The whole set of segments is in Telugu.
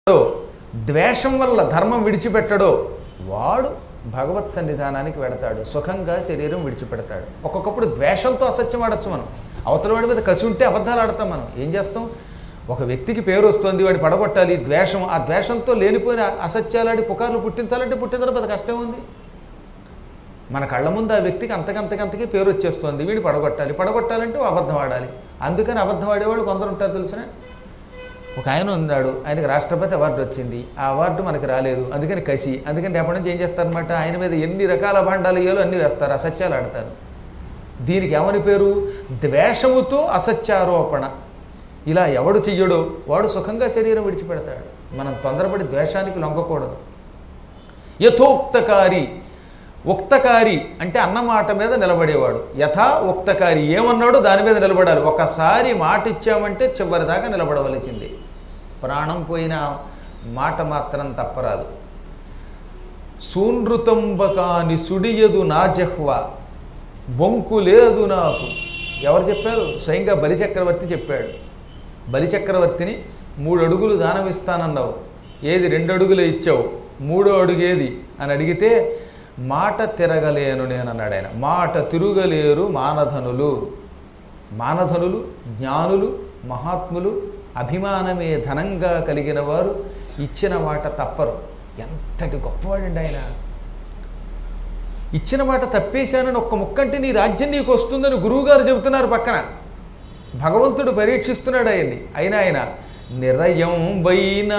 ద్వేషం వల్ల ధర్మం విడిచిపెట్టడో వాడు భగవత్ సన్నిధానానికి వెడతాడు సుఖంగా శరీరం విడిచిపెడతాడు ఒక్కొక్కప్పుడు ద్వేషంతో అసత్యం ఆడచ్చు మనం అవతల వాడి మీద కసి ఉంటే అబద్ధాలు ఆడతాం మనం ఏం చేస్తాం ఒక వ్యక్తికి పేరు వస్తుంది వాడిని పడగొట్టాలి ద్వేషం ఆ ద్వేషంతో లేనిపోయిన అసత్యాలాడి పుకార్లు పుట్టించాలంటే పుట్టిన పెద్ద కష్టం ఉంది మన కళ్ళ ముందు ఆ వ్యక్తికి అంతకంతకంతకి పేరు వచ్చేస్తుంది వీడు పడగొట్టాలి పడగొట్టాలంటే ఓ అబద్ధం ఆడాలి అందుకని అబద్ధం ఆడేవాళ్ళు కొందరు ఉంటారు తెలిసిన ఒక ఆయన ఉన్నాడు ఆయనకి రాష్ట్రపతి అవార్డు వచ్చింది ఆ అవార్డు మనకి రాలేదు అందుకని కసి అందుకని రేపటి నుంచి ఏం చేస్తారనమాట ఆయన మీద ఎన్ని రకాల భాండాలు ఇయ్యాలో అన్నీ వేస్తారు అసత్యాలు ఆడతారు దీనికి ఏమని పేరు ద్వేషముతో అసత్యారోపణ ఇలా ఎవడు చెయ్యడో వాడు సుఖంగా శరీరం విడిచిపెడతాడు మనం తొందరపడి ద్వేషానికి లొంగకూడదు యథోక్తకారి ఉక్తకారి అంటే అన్నమాట మీద నిలబడేవాడు యథా ఉక్తకారి ఏమన్నాడో దాని మీద నిలబడాలి ఒకసారి మాట ఇచ్చామంటే చివరి దాకా నిలబడవలసిందే ప్రాణం పోయిన మాట మాత్రం తప్పరాదు సూనృతంబకాని సుడియదు నా జహ్వ బొంకు లేదు నాకు ఎవరు చెప్పారు స్వయంగా బలిచక్రవర్తి చెప్పాడు బలిచక్రవర్తిని మూడు అడుగులు దానం ఇస్తానన్నావు ఏది రెండు అడుగులు ఇచ్చావు మూడో అడుగేది అని అడిగితే మాట తిరగలేను నేను అన్నాడు ఆయన మాట తిరుగలేరు మానధనులు మానధనులు జ్ఞానులు మహాత్ములు అభిమానమే ధనంగా కలిగిన వారు ఇచ్చిన మాట తప్పరు ఎంతటి గొప్పవాడండి ఆయన ఇచ్చిన మాట తప్పేశానని ఒక్క ముక్కంటే నీ రాజ్యం నీకు వస్తుందని గురువుగారు చెబుతున్నారు పక్కన భగవంతుడు పరీక్షిస్తున్నాడు ఆయన్ని అయినా ఆయన నిరయం వైనా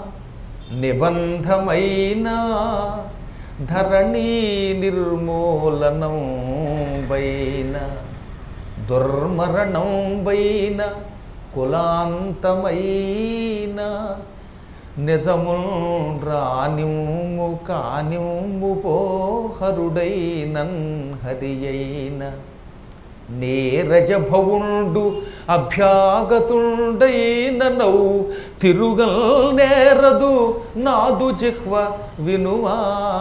నిబంధమైనా ధరణి నిర్మూలనం వైన దుర్మరణం వైన కులాంతమైన నిజముల్ రానిము కానిము పోహరుడైనన్ హరియైన నేరజభవుండు అభ్యాగతుండైన నౌ తిరుగల్ నేరదు నాదు జిహ్వ వినుమా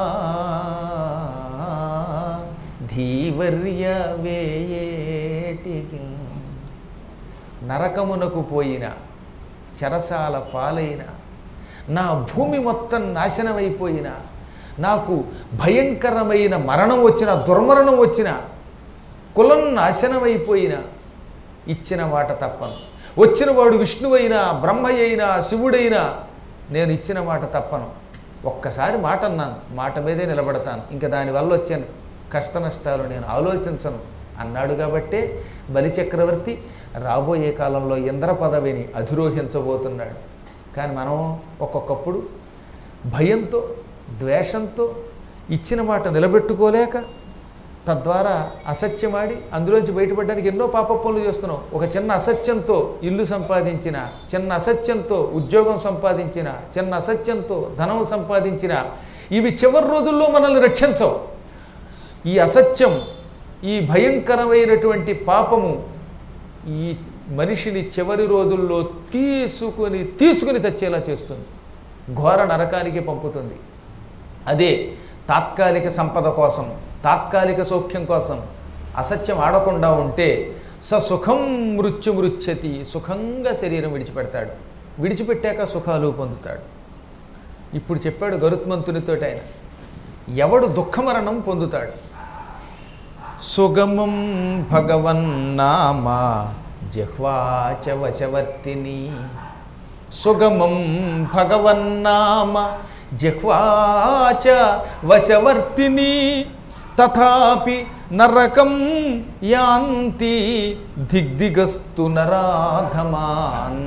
ధీవర్య వేయేటికి నరకమునకు పోయిన చెరసాల పాలైన నా భూమి మొత్తం నాశనమైపోయిన నాకు భయంకరమైన మరణం వచ్చిన దుర్మరణం వచ్చిన కులం నాశనమైపోయిన ఇచ్చిన మాట తప్పను వచ్చిన వాడు విష్ణువైనా బ్రహ్మ అయినా శివుడైనా నేను ఇచ్చిన మాట తప్పను ఒక్కసారి మాట అన్నాను మాట మీదే నిలబడతాను ఇంకా దానివల్ల వచ్చే కష్ట నష్టాలు నేను ఆలోచించను అన్నాడు కాబట్టే బలిచక్రవర్తి రాబోయే కాలంలో ఇంద్ర పదవిని అధిరోహించబోతున్నాడు కానీ మనం ఒక్కొక్కప్పుడు భయంతో ద్వేషంతో ఇచ్చిన మాట నిలబెట్టుకోలేక తద్వారా అసత్యమాడి అందులోంచి బయటపడడానికి ఎన్నో పాప పనులు చేస్తున్నాం ఒక చిన్న అసత్యంతో ఇల్లు సంపాదించిన చిన్న అసత్యంతో ఉద్యోగం సంపాదించిన చిన్న అసత్యంతో ధనం సంపాదించిన ఇవి చివరి రోజుల్లో మనల్ని రక్షించవు ఈ అసత్యం ఈ భయంకరమైనటువంటి పాపము ఈ మనిషిని చివరి రోజుల్లో తీసుకుని తీసుకుని చచ్చేలా చేస్తుంది ఘోర నరకానికి పంపుతుంది అదే తాత్కాలిక సంపద కోసం తాత్కాలిక సౌఖ్యం కోసం అసత్యం ఆడకుండా ఉంటే స సుఖం మృత్యు మృత్యతి సుఖంగా శరీరం విడిచిపెడతాడు విడిచిపెట్టాక సుఖాలు పొందుతాడు ఇప్పుడు చెప్పాడు గరుత్మంతునితో ఆయన ఎవడు దుఃఖమరణం పొందుతాడు సుగమం భగవన్నామా జిహ్వాచ వశవర్తిని సుగమం భగవన్నామ జిహ్వాచ వశవర్తిని తథాపి నరకం యాంతి దిగ్దిగస్తు నరాధమాన్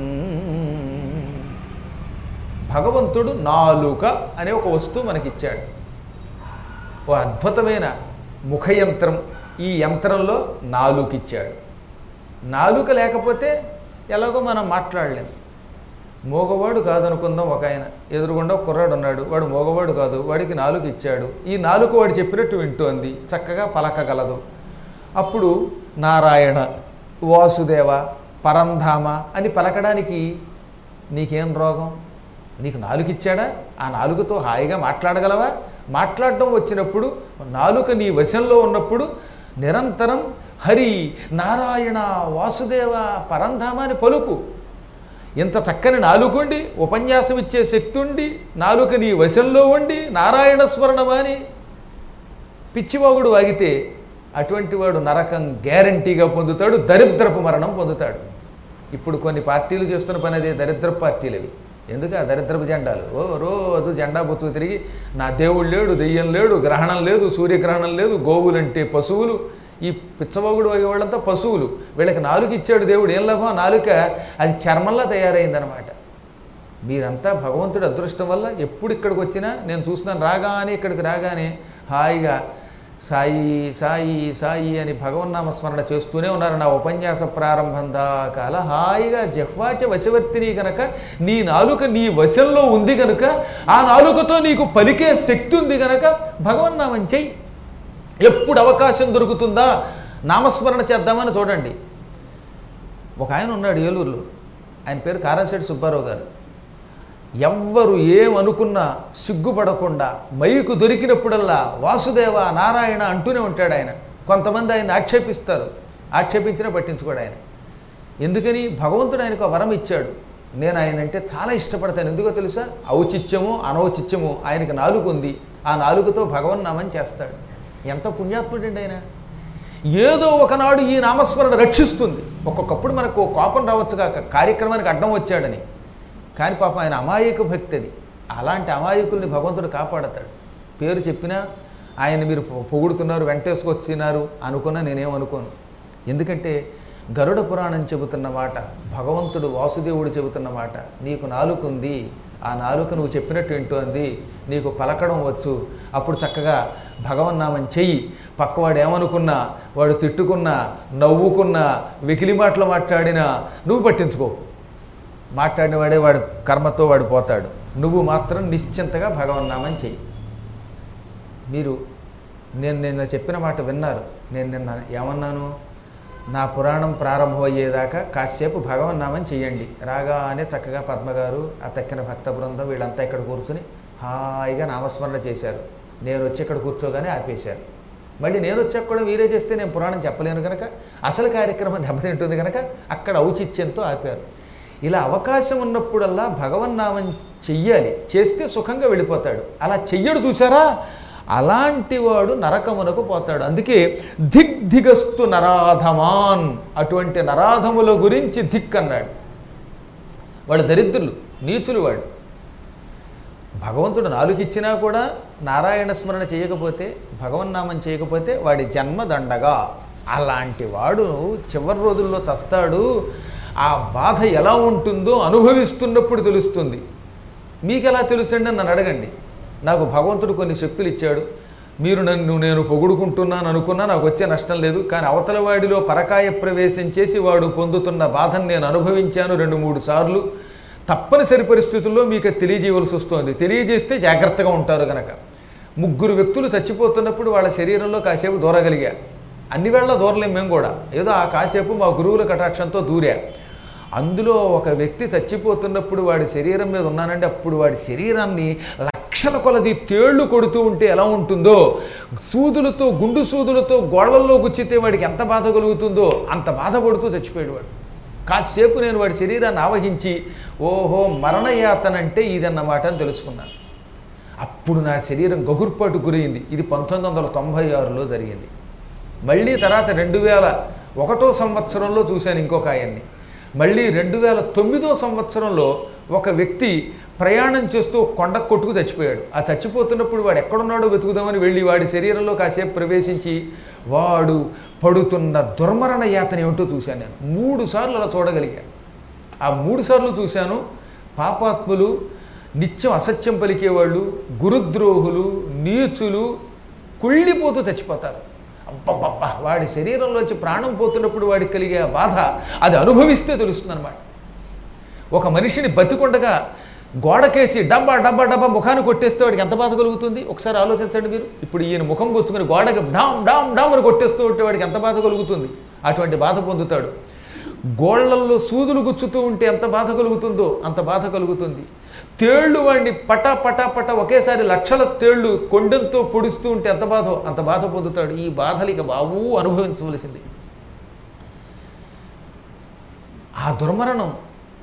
భగవంతుడు నాలుక అనే ఒక వస్తువు మనకిచ్చాడు ఓ అద్భుతమైన ముఖయంత్రం ఈ యంత్రంలో నాలుక ఇచ్చాడు నాలుక లేకపోతే ఎలాగో మనం మాట్లాడలేం మోగవాడు కాదనుకుందాం ఒక ఆయన ఎదురుగుండా ఒక కుర్రాడు ఉన్నాడు వాడు మోగవాడు కాదు వాడికి నాలుక ఇచ్చాడు ఈ నాలుక వాడు చెప్పినట్టు వింటోంది చక్కగా పలకగలదు అప్పుడు నారాయణ వాసుదేవ పరంధామ అని పలకడానికి నీకేం రోగం నీకు నాలుక ఇచ్చాడా ఆ నాలుకతో హాయిగా మాట్లాడగలవా మాట్లాడడం వచ్చినప్పుడు నాలుక నీ వశంలో ఉన్నప్పుడు నిరంతరం హరి నారాయణ వాసుదేవ పరంధామ అని పలుకు ఇంత చక్కని నాలుగుండి ఉపన్యాసం ఇచ్చే శక్తి ఉండి నాలుక నీ వశంలో ఉండి నారాయణ స్మరణమాని పిచ్చివాగుడు వాగితే అటువంటి వాడు నరకం గ్యారంటీగా పొందుతాడు దరిద్రపు మరణం పొందుతాడు ఇప్పుడు కొన్ని పార్టీలు చేస్తున్న పని అదే దరిద్రపు పార్టీలు అవి ఎందుకు ఆ దరిద్రపు జెండాలు ఓ రోజు జెండా బొత్తుకు తిరిగి నా దేవుడు లేడు దెయ్యం లేడు గ్రహణం లేదు సూర్యగ్రహణం లేదు గోవులంటే పశువులు ఈ పిచ్చవాగుడు వాళ్ళంతా పశువులు వీళ్ళకి నాలుక ఇచ్చాడు దేవుడు ఏం లాభం నాలుక అది చర్మంలా తయారైందనమాట మీరంతా భగవంతుడి అదృష్టం వల్ల ఎప్పుడు ఇక్కడికి వచ్చినా నేను చూస్తున్నాను రాగానే ఇక్కడికి రాగానే హాయిగా సాయి సాయి సాయి అని భగవన్నామ స్మరణ చేస్తూనే ఉన్నారు నా ఉపన్యాస ప్రారంభం దాకా అలా హాయిగా జహ్వాచ వశవర్తిని గనక నీ నాలుక నీ వశంలో ఉంది గనుక ఆ నాలుకతో నీకు పలికే శక్తి ఉంది గనక భగవన్నామం చెయ్యి ఎప్పుడు అవకాశం దొరుకుతుందా నామస్మరణ చేద్దామని చూడండి ఒక ఆయన ఉన్నాడు ఏలూరులో ఆయన పేరు కారాశెట్టి సుబ్బారావు గారు ఎవ్వరు ఏమనుకున్నా సిగ్గుపడకుండా మైకు దొరికినప్పుడల్లా వాసుదేవ నారాయణ అంటూనే ఉంటాడు ఆయన కొంతమంది ఆయన ఆక్షేపిస్తారు ఆక్షేపించినా పట్టించుకోడు ఆయన ఎందుకని భగవంతుడు ఆయనకు ఆ వరం ఇచ్చాడు నేను ఆయన అంటే చాలా ఇష్టపడతాను ఎందుకో తెలుసా ఔచిత్యము అనౌచిత్యము ఆయనకు నాలుగు ఉంది ఆ నాలుగుతో భగవన్నామం చేస్తాడు ఎంత పుణ్యాత్ముడండి ఆయన ఏదో ఒకనాడు ఈ నామస్మరణ రక్షిస్తుంది ఒక్కొక్కప్పుడు మనకు కోపం రావచ్చు కాక కార్యక్రమానికి అడ్డం వచ్చాడని కానీ పాపం ఆయన అమాయక భక్తి అది అలాంటి అమాయకుల్ని భగవంతుడు కాపాడతాడు పేరు చెప్పినా ఆయన మీరు పొ- పొగుడుతున్నారు వెంటేసుకొచ్చినారు అనుకున్నా నేనేమనుకోను ఎందుకంటే గరుడ పురాణం చెబుతున్న మాట భగవంతుడు వాసుదేవుడు చెబుతున్న మాట నీకు నాలుక ఉంది ఆ నాలుక నువ్వు చెప్పినట్టు వింటోంది నీకు పలకడం వచ్చు అప్పుడు చక్కగా భగవన్నామం చెయ్యి పక్కవాడు ఏమనుకున్నా వాడు తిట్టుకున్నా నవ్వుకున్నా వెకిలి మాటలు మాట్లాడినా నువ్వు పట్టించుకో మాట్లాడిన వాడే వాడు కర్మతో వాడు పోతాడు నువ్వు మాత్రం నిశ్చింతగా భగవన్నామని చెయ్యి మీరు నేను నిన్న చెప్పిన మాట విన్నారు నేను నిన్న ఏమన్నాను నా పురాణం ప్రారంభమయ్యేదాకా కాసేపు భగవన్నామని చెయ్యండి రాగానే చక్కగా పద్మగారు ఆ తక్కిన భక్త బృందం వీళ్ళంతా ఇక్కడ కూర్చుని హాయిగా నామస్మరణ చేశారు నేను వచ్చి ఇక్కడ కూర్చోగానే ఆపేశారు మళ్ళీ నేను వచ్చాక కూడా మీరే చేస్తే నేను పురాణం చెప్పలేను కనుక అసలు కార్యక్రమం దెబ్బతింటుంది కనుక అక్కడ ఔచిత్యంతో ఆపారు ఇలా అవకాశం ఉన్నప్పుడల్లా భగవన్నామం చెయ్యాలి చేస్తే సుఖంగా వెళ్ళిపోతాడు అలా చెయ్యడు చూసారా అలాంటి వాడు నరకమునకు పోతాడు అందుకే దిగ్దిగస్తు నరాధమాన్ అటువంటి నరాధముల గురించి దిక్ అన్నాడు వాడు దరిద్రులు నీచులు వాడు భగవంతుడు నాలుగు ఇచ్చినా కూడా నారాయణ స్మరణ చేయకపోతే భగవన్నామం చేయకపోతే వాడి జన్మ దండగా అలాంటి వాడు చివరి రోజుల్లో చస్తాడు ఆ బాధ ఎలా ఉంటుందో అనుభవిస్తున్నప్పుడు తెలుస్తుంది మీకు ఎలా తెలుసండి అని నన్ను అడగండి నాకు భగవంతుడు కొన్ని శక్తులు ఇచ్చాడు మీరు నన్ను నేను పొగుడుకుంటున్నాను అనుకున్నా నాకు వచ్చే నష్టం లేదు కానీ అవతల వాడిలో పరకాయ ప్రవేశం చేసి వాడు పొందుతున్న బాధను నేను అనుభవించాను రెండు మూడు సార్లు తప్పనిసరి పరిస్థితుల్లో మీకు అది తెలియజేయవలసి వస్తుంది తెలియజేస్తే జాగ్రత్తగా ఉంటారు కనుక ముగ్గురు వ్యక్తులు చచ్చిపోతున్నప్పుడు వాళ్ళ శరీరంలో కాసేపు దూరగలిగా అన్ని వేళ దూరలేం మేము కూడా ఏదో ఆ కాసేపు మా గురువుల కటాక్షంతో దూరా అందులో ఒక వ్యక్తి చచ్చిపోతున్నప్పుడు వాడి శరీరం మీద ఉన్నానంటే అప్పుడు వాడి శరీరాన్ని లక్షల కొలది తేళ్లు కొడుతూ ఉంటే ఎలా ఉంటుందో సూదులతో గుండు సూదులతో గోడల్లో గుచ్చితే వాడికి ఎంత బాధ కలుగుతుందో అంత బాధపడుతూ చచ్చిపోయాడు వాడు కాసేపు నేను వాడి శరీరాన్ని ఆవహించి ఓహో మరణయాతన అంటే ఇదన్నమాట అని తెలుసుకున్నాను అప్పుడు నా శరీరం గగుర్పాటు గురైంది ఇది పంతొమ్మిది వందల తొంభై ఆరులో జరిగింది మళ్ళీ తర్వాత రెండు వేల ఒకటో సంవత్సరంలో చూశాను ఇంకొక ఆయన్ని మళ్ళీ రెండు వేల తొమ్మిదో సంవత్సరంలో ఒక వ్యక్తి ప్రయాణం చేస్తూ కొండ కొట్టుకు చచ్చిపోయాడు ఆ చచ్చిపోతున్నప్పుడు వాడు ఎక్కడున్నాడో వెతుకుదామని వెళ్ళి వాడి శరీరంలో కాసేపు ప్రవేశించి వాడు పడుతున్న దుర్మరణ యాతన ఏమిటో చూశాను నేను మూడు సార్లు అలా చూడగలిగాను ఆ మూడు సార్లు చూశాను పాపాత్ములు నిత్యం అసత్యం పలికేవాళ్ళు గురుద్రోహులు నీచులు కుళ్ళిపోతూ చచ్చిపోతారు అబ్బబ్బబ్బా వాడి శరీరంలోంచి ప్రాణం పోతున్నప్పుడు వాడికి కలిగే ఆ బాధ అది అనుభవిస్తే తెలుస్తుంది అనమాట ఒక మనిషిని బతికొండగా గోడకేసి డబ్బా డబ్బా డబ్బా ముఖాన్ని కొట్టేస్తే వాడికి ఎంత బాధ కలుగుతుంది ఒకసారి ఆలోచించండి మీరు ఇప్పుడు ఈయన ముఖం కూర్చుకుని గోడకి డామ్ డామ్ డామ్ అని కొట్టేస్తూ ఉంటే వాడికి ఎంత బాధ కలుగుతుంది అటువంటి బాధ పొందుతాడు గోళ్లల్లో సూదులు గుచ్చుతూ ఉంటే ఎంత బాధ కలుగుతుందో అంత బాధ కలుగుతుంది తేళ్ళు వాడిని పటా పటా పటా ఒకేసారి లక్షల తేళ్ళు కొండంతో పొడుస్తూ ఉంటే ఎంత బాధో అంత బాధ పొందుతాడు ఈ బాధలు ఇక బాబూ అనుభవించవలసింది ఆ దుర్మరణం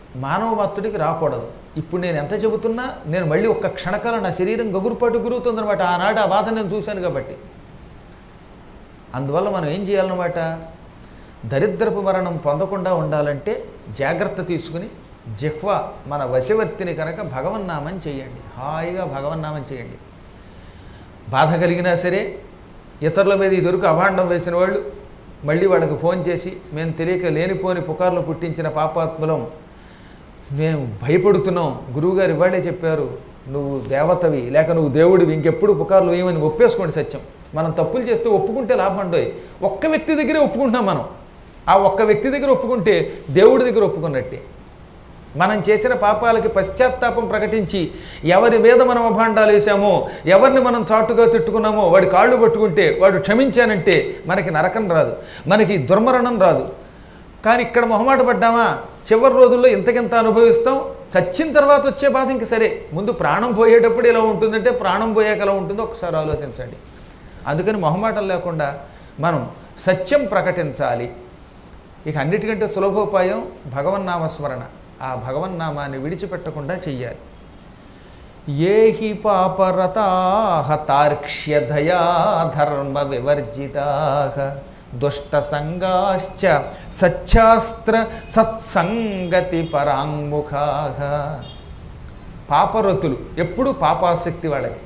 మానవ మత్తుడికి రాకూడదు ఇప్పుడు నేను ఎంత చెబుతున్నా నేను మళ్ళీ ఒక్క క్షణకాలం నా శరీరం గగురుపాటు గురుగుతుందనమాట ఆనాడు ఆ బాధ నేను చూశాను కాబట్టి అందువల్ల మనం ఏం చేయాలన్నమాట దరిద్రపు మరణం పొందకుండా ఉండాలంటే జాగ్రత్త తీసుకుని జిహ్వ మన వశవర్తిని కనుక భగవన్నామం చేయండి హాయిగా భగవన్నామం చేయండి బాధ కలిగినా సరే ఇతరుల మీద ఈ దొరికి అభాండం వేసిన వాళ్ళు మళ్ళీ వాళ్ళకి ఫోన్ చేసి మేము తెలియక లేనిపోని పుకార్లు పుట్టించిన పాపాత్ములం మేము భయపడుతున్నాం గురువుగారు ఇవాళే చెప్పారు నువ్వు దేవతవి లేక నువ్వు దేవుడివి ఇంకెప్పుడు పుకార్లు వేయమని ఒప్పేసుకోండి సత్యం మనం తప్పులు చేస్తే ఒప్పుకుంటే లాభం ఉండవు ఒక్క వ్యక్తి దగ్గరే ఒప్పుకుంటున్నాం మనం ఆ ఒక్క వ్యక్తి దగ్గర ఒప్పుకుంటే దేవుడి దగ్గర ఒప్పుకున్నట్టే మనం చేసిన పాపాలకి పశ్చాత్తాపం ప్రకటించి ఎవరి మీద మనం అభాండాలు వేసామో ఎవరిని మనం చాటుగా తిట్టుకున్నామో వాడి కాళ్ళు పట్టుకుంటే వాడు క్షమించానంటే మనకి నరకం రాదు మనకి దుర్మరణం రాదు కానీ ఇక్కడ మొహమాట పడ్డామా చివరి రోజుల్లో ఇంతకింత అనుభవిస్తాం చచ్చిన తర్వాత వచ్చే బాధ ఇంక సరే ముందు ప్రాణం పోయేటప్పుడు ఎలా ఉంటుందంటే ప్రాణం పోయాక ఎలా ఉంటుందో ఒకసారి ఆలోచించండి అందుకని మొహమాటం లేకుండా మనం సత్యం ప్రకటించాలి ఇక అన్నిటికంటే సులభోపాయం భగవన్నామస్మరణ ఆ భగవన్నామాన్ని విడిచిపెట్టకుండా చెయ్యాలి ఏ హి పాపరతా తార్క్ష్యధయా ధర్మ వివర్జితా దుష్ట సంగాశ్చ సచ్చాస్త్ర సత్సంగతి పరాంగుఖా పాపరతులు ఎప్పుడు పాపాసక్తి వాళ్ళకి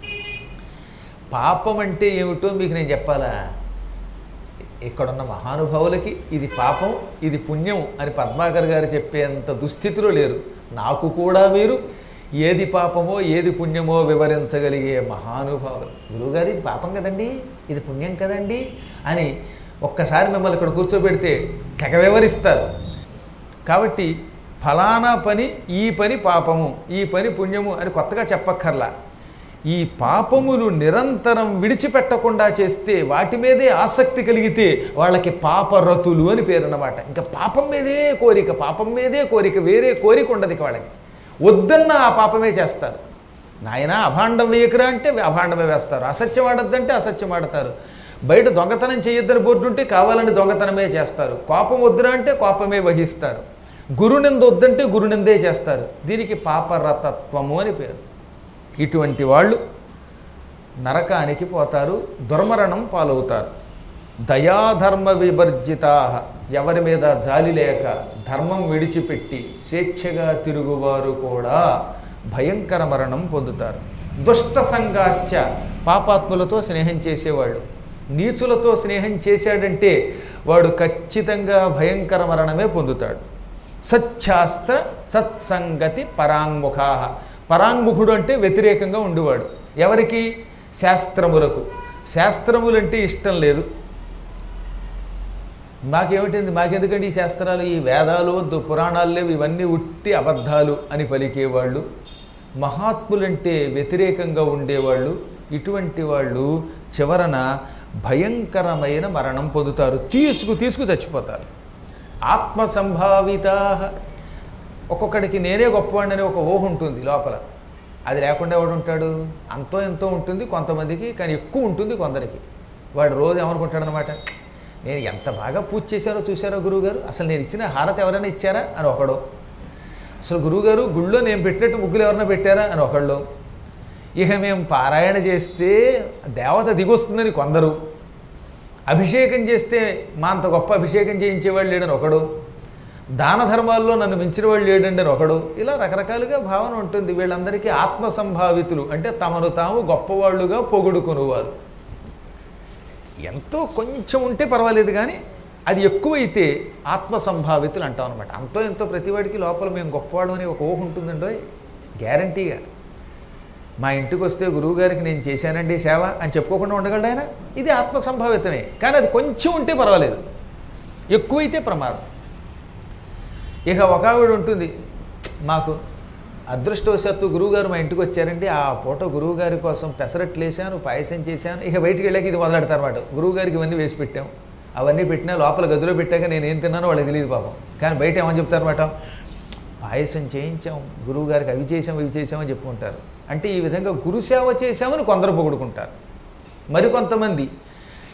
పాపం అంటే ఏమిటో మీకు నేను చెప్పాలా ఇక్కడున్న మహానుభావులకి ఇది పాపం ఇది పుణ్యం అని పద్మాకర్ గారు చెప్పేంత దుస్థితిలో లేరు నాకు కూడా మీరు ఏది పాపమో ఏది పుణ్యమో వివరించగలిగే మహానుభావులు గురువుగారు ఇది పాపం కదండి ఇది పుణ్యం కదండి అని ఒక్కసారి మిమ్మల్ని ఇక్కడ కూర్చోబెడితే తెగ వివరిస్తారు కాబట్టి ఫలానా పని ఈ పని పాపము ఈ పని పుణ్యము అని కొత్తగా చెప్పక్కర్లా ఈ పాపములు నిరంతరం విడిచిపెట్టకుండా చేస్తే వాటి మీదే ఆసక్తి కలిగితే వాళ్ళకి పాపరతులు అని పేరు అన్నమాట ఇంకా పాపం మీదే కోరిక పాపం మీదే కోరిక వేరే కోరిక ఉండదు ఇక వాళ్ళకి వద్దన్న ఆ పాపమే చేస్తారు నాయన అభాండం వేయకురా అంటే అభాండమే వేస్తారు అసత్యం ఆడద్దంటే అసత్యం ఆడతారు బయట దొంగతనం చేయొద్దని బోర్డు ఉంటే కావాలని దొంగతనమే చేస్తారు కోపం వద్దురా అంటే కోపమే వహిస్తారు గురునింద వద్దంటే గురునిందే చేస్తారు దీనికి పాపరతత్వము అని పేరు ఇటువంటి వాళ్ళు నరకానికి పోతారు దుర్మరణం పాలవుతారు దయాధర్మ వివర్జితా ఎవరి మీద జాలి లేక ధర్మం విడిచిపెట్టి స్వేచ్ఛగా తిరుగువారు కూడా భయంకర మరణం పొందుతారు దుష్ట సంఘాశ్చ పాపాత్ములతో స్నేహం చేసేవాళ్ళు నీచులతో స్నేహం చేశాడంటే వాడు ఖచ్చితంగా భయంకర మరణమే పొందుతాడు సచ్చాస్త్ర సత్సంగతి పరాంగుఖా పరాంగుఖుడు అంటే వ్యతిరేకంగా ఉండేవాడు ఎవరికి శాస్త్రములకు శాస్త్రములంటే ఇష్టం లేదు మాకేమిటింది మాకెందుకండి ఈ శాస్త్రాలు ఈ వేదాలు వద్దు పురాణాలు లేవు ఇవన్నీ ఉట్టి అబద్ధాలు అని పలికేవాళ్ళు మహాత్ములంటే వ్యతిరేకంగా ఉండేవాళ్ళు ఇటువంటి వాళ్ళు చివరన భయంకరమైన మరణం పొందుతారు తీసుకు తీసుకు చచ్చిపోతారు ఆత్మ సంభావిత ఒక్కొక్కడికి నేనే గొప్పవాడిని ఒక ఊహ ఉంటుంది లోపల అది లేకుండా ఎవడు ఉంటాడు అంతో ఎంతో ఉంటుంది కొంతమందికి కానీ ఎక్కువ ఉంటుంది కొందరికి వాడు రోజు ఏమనుకుంటాడనమాట నేను ఎంత బాగా పూజ చేశారో చూశారో గురువుగారు అసలు నేను ఇచ్చిన హారతి ఎవరైనా ఇచ్చారా అని ఒకడు అసలు గురువుగారు గుళ్ళో నేను పెట్టినట్టు ముగ్గులు ఎవరైనా పెట్టారా అని ఒకళ్ళు ఇక మేము పారాయణ చేస్తే దేవత దిగొస్తుందని కొందరు అభిషేకం చేస్తే మా అంత గొప్ప అభిషేకం చేయించేవాళ్ళు లేడని ఒకడు దాన ధర్మాల్లో నన్ను మించిన వాళ్ళు లేడండి అని ఒకడు ఇలా రకరకాలుగా భావన ఉంటుంది వీళ్ళందరికీ ఆత్మ సంభావితులు అంటే తమను తాము గొప్పవాళ్ళుగా పొగుడుకునేవారు ఎంతో కొంచెం ఉంటే పర్వాలేదు కానీ అది ఎక్కువైతే ఆత్మ సంభావితులు అంటాం అనమాట అంతో ఎంతో ప్రతివాడికి లోపల మేము గొప్పవాడు అని ఒక ఊహ ఉంటుందండో గ్యారంటీగా మా ఇంటికి వస్తే గురువుగారికి నేను చేశానండి సేవ అని చెప్పుకోకుండా ఉండగలడు ఆయన ఇది ఆత్మ సంభావితమే కానీ అది కొంచెం ఉంటే పర్వాలేదు ఎక్కువైతే ప్రమాదం ఇక ఒక ఆవిడ ఉంటుంది మాకు అదృష్టవశాత్తు గురువుగారు మా ఇంటికి వచ్చారండి ఆ పూట గురువుగారి కోసం పెసరట్లు వేసాను పాయసం చేశాను ఇక బయటికి వెళ్ళాక ఇది మొదలెడతారు అనమాట గురువుగారికి ఇవన్నీ వేసి పెట్టాం అవన్నీ పెట్టినా లోపల గదిలో పెట్టాక నేను ఏం తిన్నానో వాళ్ళకి తెలియదు పాపం కానీ బయట ఏమని చెప్తారన్నమాట పాయసం చేయించాం గురువుగారికి అవి చేసాం ఇవి చేసామని చెప్పుకుంటారు అంటే ఈ విధంగా గురుసేవ చేశామని కొందరు పొగుడుకుంటారు మరికొంతమంది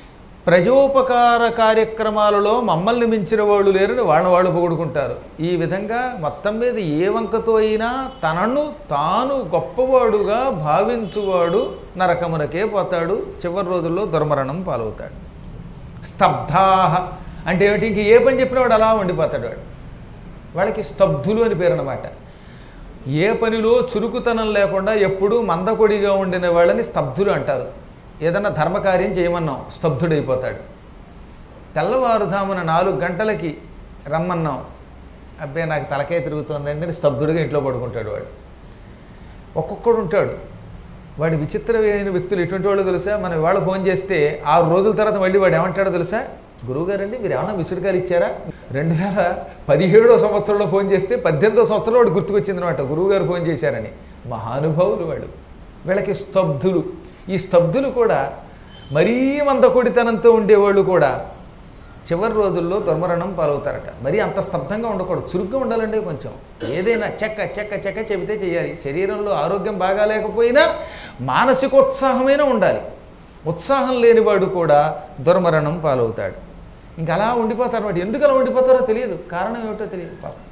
ప్రజోపకార కార్యక్రమాలలో మమ్మల్ని మించిన వాళ్ళు లేరని వాళ్ళ వాళ్ళు పొగుడుకుంటారు ఈ విధంగా మొత్తం మీద ఏ వంకతో అయినా తనను తాను గొప్పవాడుగా భావించువాడు నరకమునకే పోతాడు చివరి రోజుల్లో దుర్మరణం పాలవుతాడు స్తబ్ధాహ అంటే ఏమిటి ఇంక ఏ పని చెప్పినా వాడు అలా ఉండిపోతాడు వాడు వాళ్ళకి స్తబ్ధులు అని పేరు అనమాట ఏ పనిలో చురుకుతనం లేకుండా ఎప్పుడూ మందకొడిగా ఉండిన వాళ్ళని స్తబ్ధులు అంటారు ఏదన్నా ధర్మకార్యం చేయమన్నాం స్తబ్దుడైపోతాడు తెల్లవారుజామున నాలుగు గంటలకి రమ్మన్నాం అబ్బాయి నాకు తలకాయ తిరుగుతోందండి అని స్తబ్దుడిగా ఇంట్లో పడుకుంటాడు వాడు ఒక్కొక్కడు ఉంటాడు వాడి విచిత్రమైన వ్యక్తులు ఎటువంటి వాళ్ళు తెలుసా మనం ఇవాళ ఫోన్ చేస్తే ఆరు రోజుల తర్వాత మళ్ళీ వాడు ఏమంటాడో తెలుసా గురువుగారండి మీరు ఏమన్నా విసురుగాలు ఇచ్చారా రెండు వేల పదిహేడో సంవత్సరంలో ఫోన్ చేస్తే పద్దెనిమిదో సంవత్సరంలో వాడు గుర్తుకొచ్చింది అనమాట గురువుగారు ఫోన్ చేశారని మహానుభావులు వాడు వీళ్ళకి స్తబ్దులు ఈ స్తబ్దులు కూడా మరీ మందకొడితనంతో ఉండేవాళ్ళు కూడా చివరి రోజుల్లో దుర్మరణం పాలవుతారట మరీ అంత స్తబ్దంగా ఉండకూడదు చురుగ్గా ఉండాలండి కొంచెం ఏదైనా చెక్క చెక్క చెక్క చెబితే చేయాలి శరీరంలో ఆరోగ్యం బాగా లేకపోయినా మానసికోత్సాహమైనా ఉండాలి ఉత్సాహం లేనివాడు కూడా దుర్మరణం పాలవుతాడు ఇంకా అలా ఉండిపోతారు వాడు ఎందుకు అలా ఉండిపోతారో తెలియదు కారణం ఏమిటో తెలియదు పాపం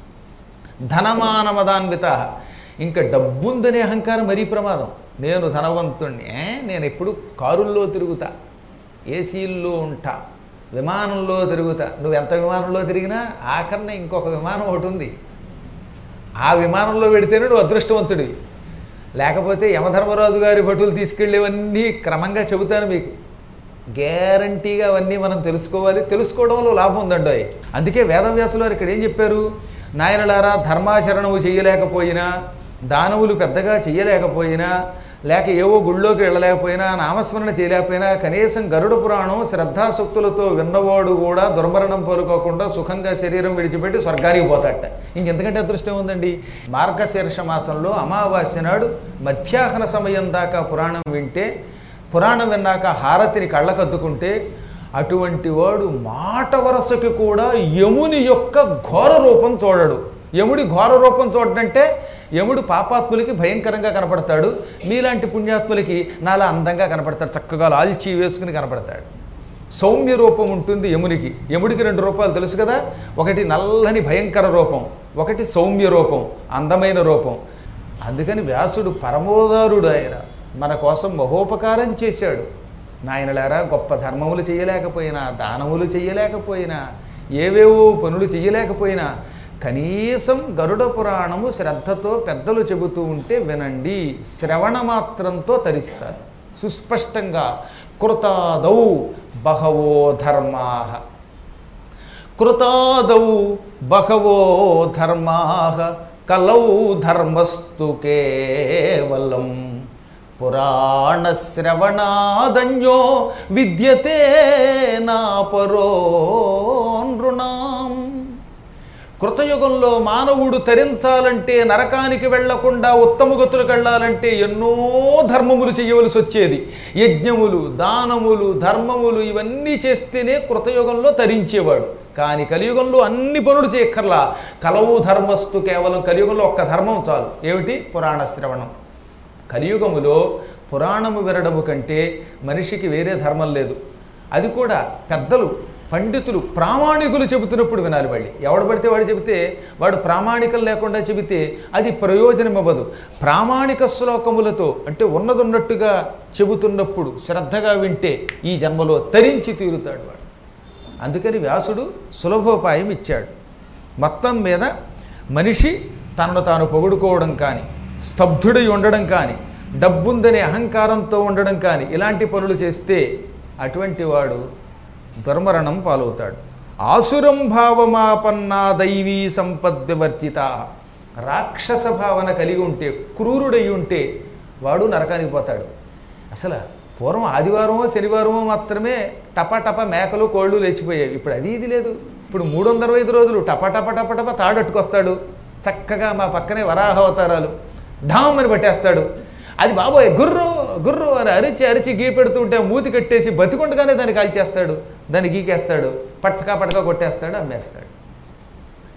ధనమానమదాన్విత ఇంకా డబ్బుందనే అహంకారం మరీ ప్రమాదం నేను ధనవంతుణ్ణి ఏ? నేను ఎప్పుడు కారుల్లో తిరుగుతా ఏసీల్లో ఉంటా విమానంలో తిరుగుతా నువ్వు ఎంత విమానంలో తిరిగినా ఆఖరిన ఇంకొక విమానం ఒకటి ఉంది ఆ విమానంలో పెడితేనే నువ్వు అదృష్టవంతుడివి లేకపోతే యమధర్మరాజు గారి భటులు తీసుకెళ్ళేవన్నీ క్రమంగా చెబుతాను మీకు గ్యారంటీగా అవన్నీ మనం తెలుసుకోవాలి తెలుసుకోవడంలో లాభం ఉందండో అందుకే వేదవ్యాసులు వారు ఇక్కడ ఏం చెప్పారు నాయనలారా ధర్మాచరణము చేయలేకపోయినా దానవులు పెద్దగా చేయలేకపోయినా లేక ఏవో గుళ్ళోకి వెళ్ళలేకపోయినా నామస్మరణ చేయలేకపోయినా కనీసం గరుడ పురాణం శ్రద్ధాశక్తులతో విన్నవాడు కూడా దుర్మరణం కోరుకోకుండా సుఖంగా శరీరం విడిచిపెట్టి స్వర్గానికి పోతాట ఇంకెంతకంటే అదృష్టం ఉందండి మార్గశీర్ష మాసంలో అమావాస్య నాడు మధ్యాహ్న సమయం దాకా పురాణం వింటే పురాణం విన్నాక హారతిని కళ్ళకద్దుకుంటే అటువంటి వాడు మాట వరసకి కూడా యముని యొక్క ఘోర రూపం చూడడు యముడి ఘోర రూపం చూడడంటే యముడు పాపాత్ములకి భయంకరంగా కనపడతాడు మీలాంటి పుణ్యాత్ములకి నాలా అందంగా కనపడతాడు చక్కగా లాల్చీ వేసుకుని కనపడతాడు సౌమ్య రూపం ఉంటుంది యమునికి యముడికి రెండు రూపాలు తెలుసు కదా ఒకటి నల్లని భయంకర రూపం ఒకటి సౌమ్య రూపం అందమైన రూపం అందుకని వ్యాసుడు పరమోదారుడు ఆయన మన కోసం మహోపకారం చేశాడు నాయనలారా గొప్ప ధర్మములు చేయలేకపోయినా దానములు చేయలేకపోయినా ఏవేవో పనులు చేయలేకపోయినా కనీసం గరుడ పురాణము శ్రద్ధతో పెద్దలు చెబుతూ ఉంటే వినండి శ్రవణ మాత్రంతో తరిస్తారు సుస్పష్టంగా కృతాదౌ బహవో ధర్మా కృతాదౌ బహవో ధర్మా కలౌ ధర్మస్తు కేవలం పురాణశ్రవణాదన్యో విద్యతే నా పరో నృణాం కృతయుగంలో మానవుడు తరించాలంటే నరకానికి వెళ్లకుండా ఉత్తమ గతులకు వెళ్ళాలంటే ఎన్నో ధర్మములు చేయవలసి వచ్చేది యజ్ఞములు దానములు ధర్మములు ఇవన్నీ చేస్తేనే కృతయుగంలో తరించేవాడు కానీ కలియుగంలో అన్ని పనులు చేయక్కర్లా కలవు ధర్మస్తు కేవలం కలియుగంలో ఒక్క ధర్మం చాలు ఏమిటి పురాణ శ్రవణం కలియుగములో పురాణము వినడము కంటే మనిషికి వేరే ధర్మం లేదు అది కూడా పెద్దలు పండితులు ప్రామాణికులు చెబుతున్నప్పుడు వినాలి వాళ్ళు ఎవడు పడితే వాడు చెబితే వాడు ప్రామాణికం లేకుండా చెబితే అది ప్రయోజనం ఇవ్వదు ప్రామాణిక శ్లోకములతో అంటే ఉన్నదున్నట్టుగా చెబుతున్నప్పుడు శ్రద్ధగా వింటే ఈ జన్మలో తరించి తీరుతాడు వాడు అందుకని వ్యాసుడు సులభోపాయం ఇచ్చాడు మొత్తం మీద మనిషి తనను తాను పొగుడుకోవడం కానీ స్తబ్దుడై ఉండడం కానీ డబ్బుందనే అహంకారంతో ఉండడం కానీ ఇలాంటి పనులు చేస్తే అటువంటి వాడు దుర్మరణం పాలవుతాడు ఆసురం భావమాపన్నా దైవీ సంపద్వివర్జిత రాక్షస భావన కలిగి ఉంటే క్రూరుడై ఉంటే వాడు నరకానికి పోతాడు అసలు పూర్వం ఆదివారమో శనివారమో మాత్రమే టపా టపా మేకలు కోళ్ళు లేచిపోయాయి ఇప్పుడు అది ఇది లేదు ఇప్పుడు మూడు వందల అరవై ఐదు రోజులు టపా టపా టపా టపా తాడట్టుకొస్తాడు చక్కగా మా పక్కనే వరాహ అవతారాలు ఢామ్ అని పట్టేస్తాడు అది బాబోయ్ గుర్రు గుర్రు అని అరిచి అరిచి గీ పెడుతుంటే మూతి కట్టేసి బతికుండగానే దాన్ని కాల్చేస్తాడు దాన్ని గీకేస్తాడు పట్టకా పట్టకా కొట్టేస్తాడు అమ్మేస్తాడు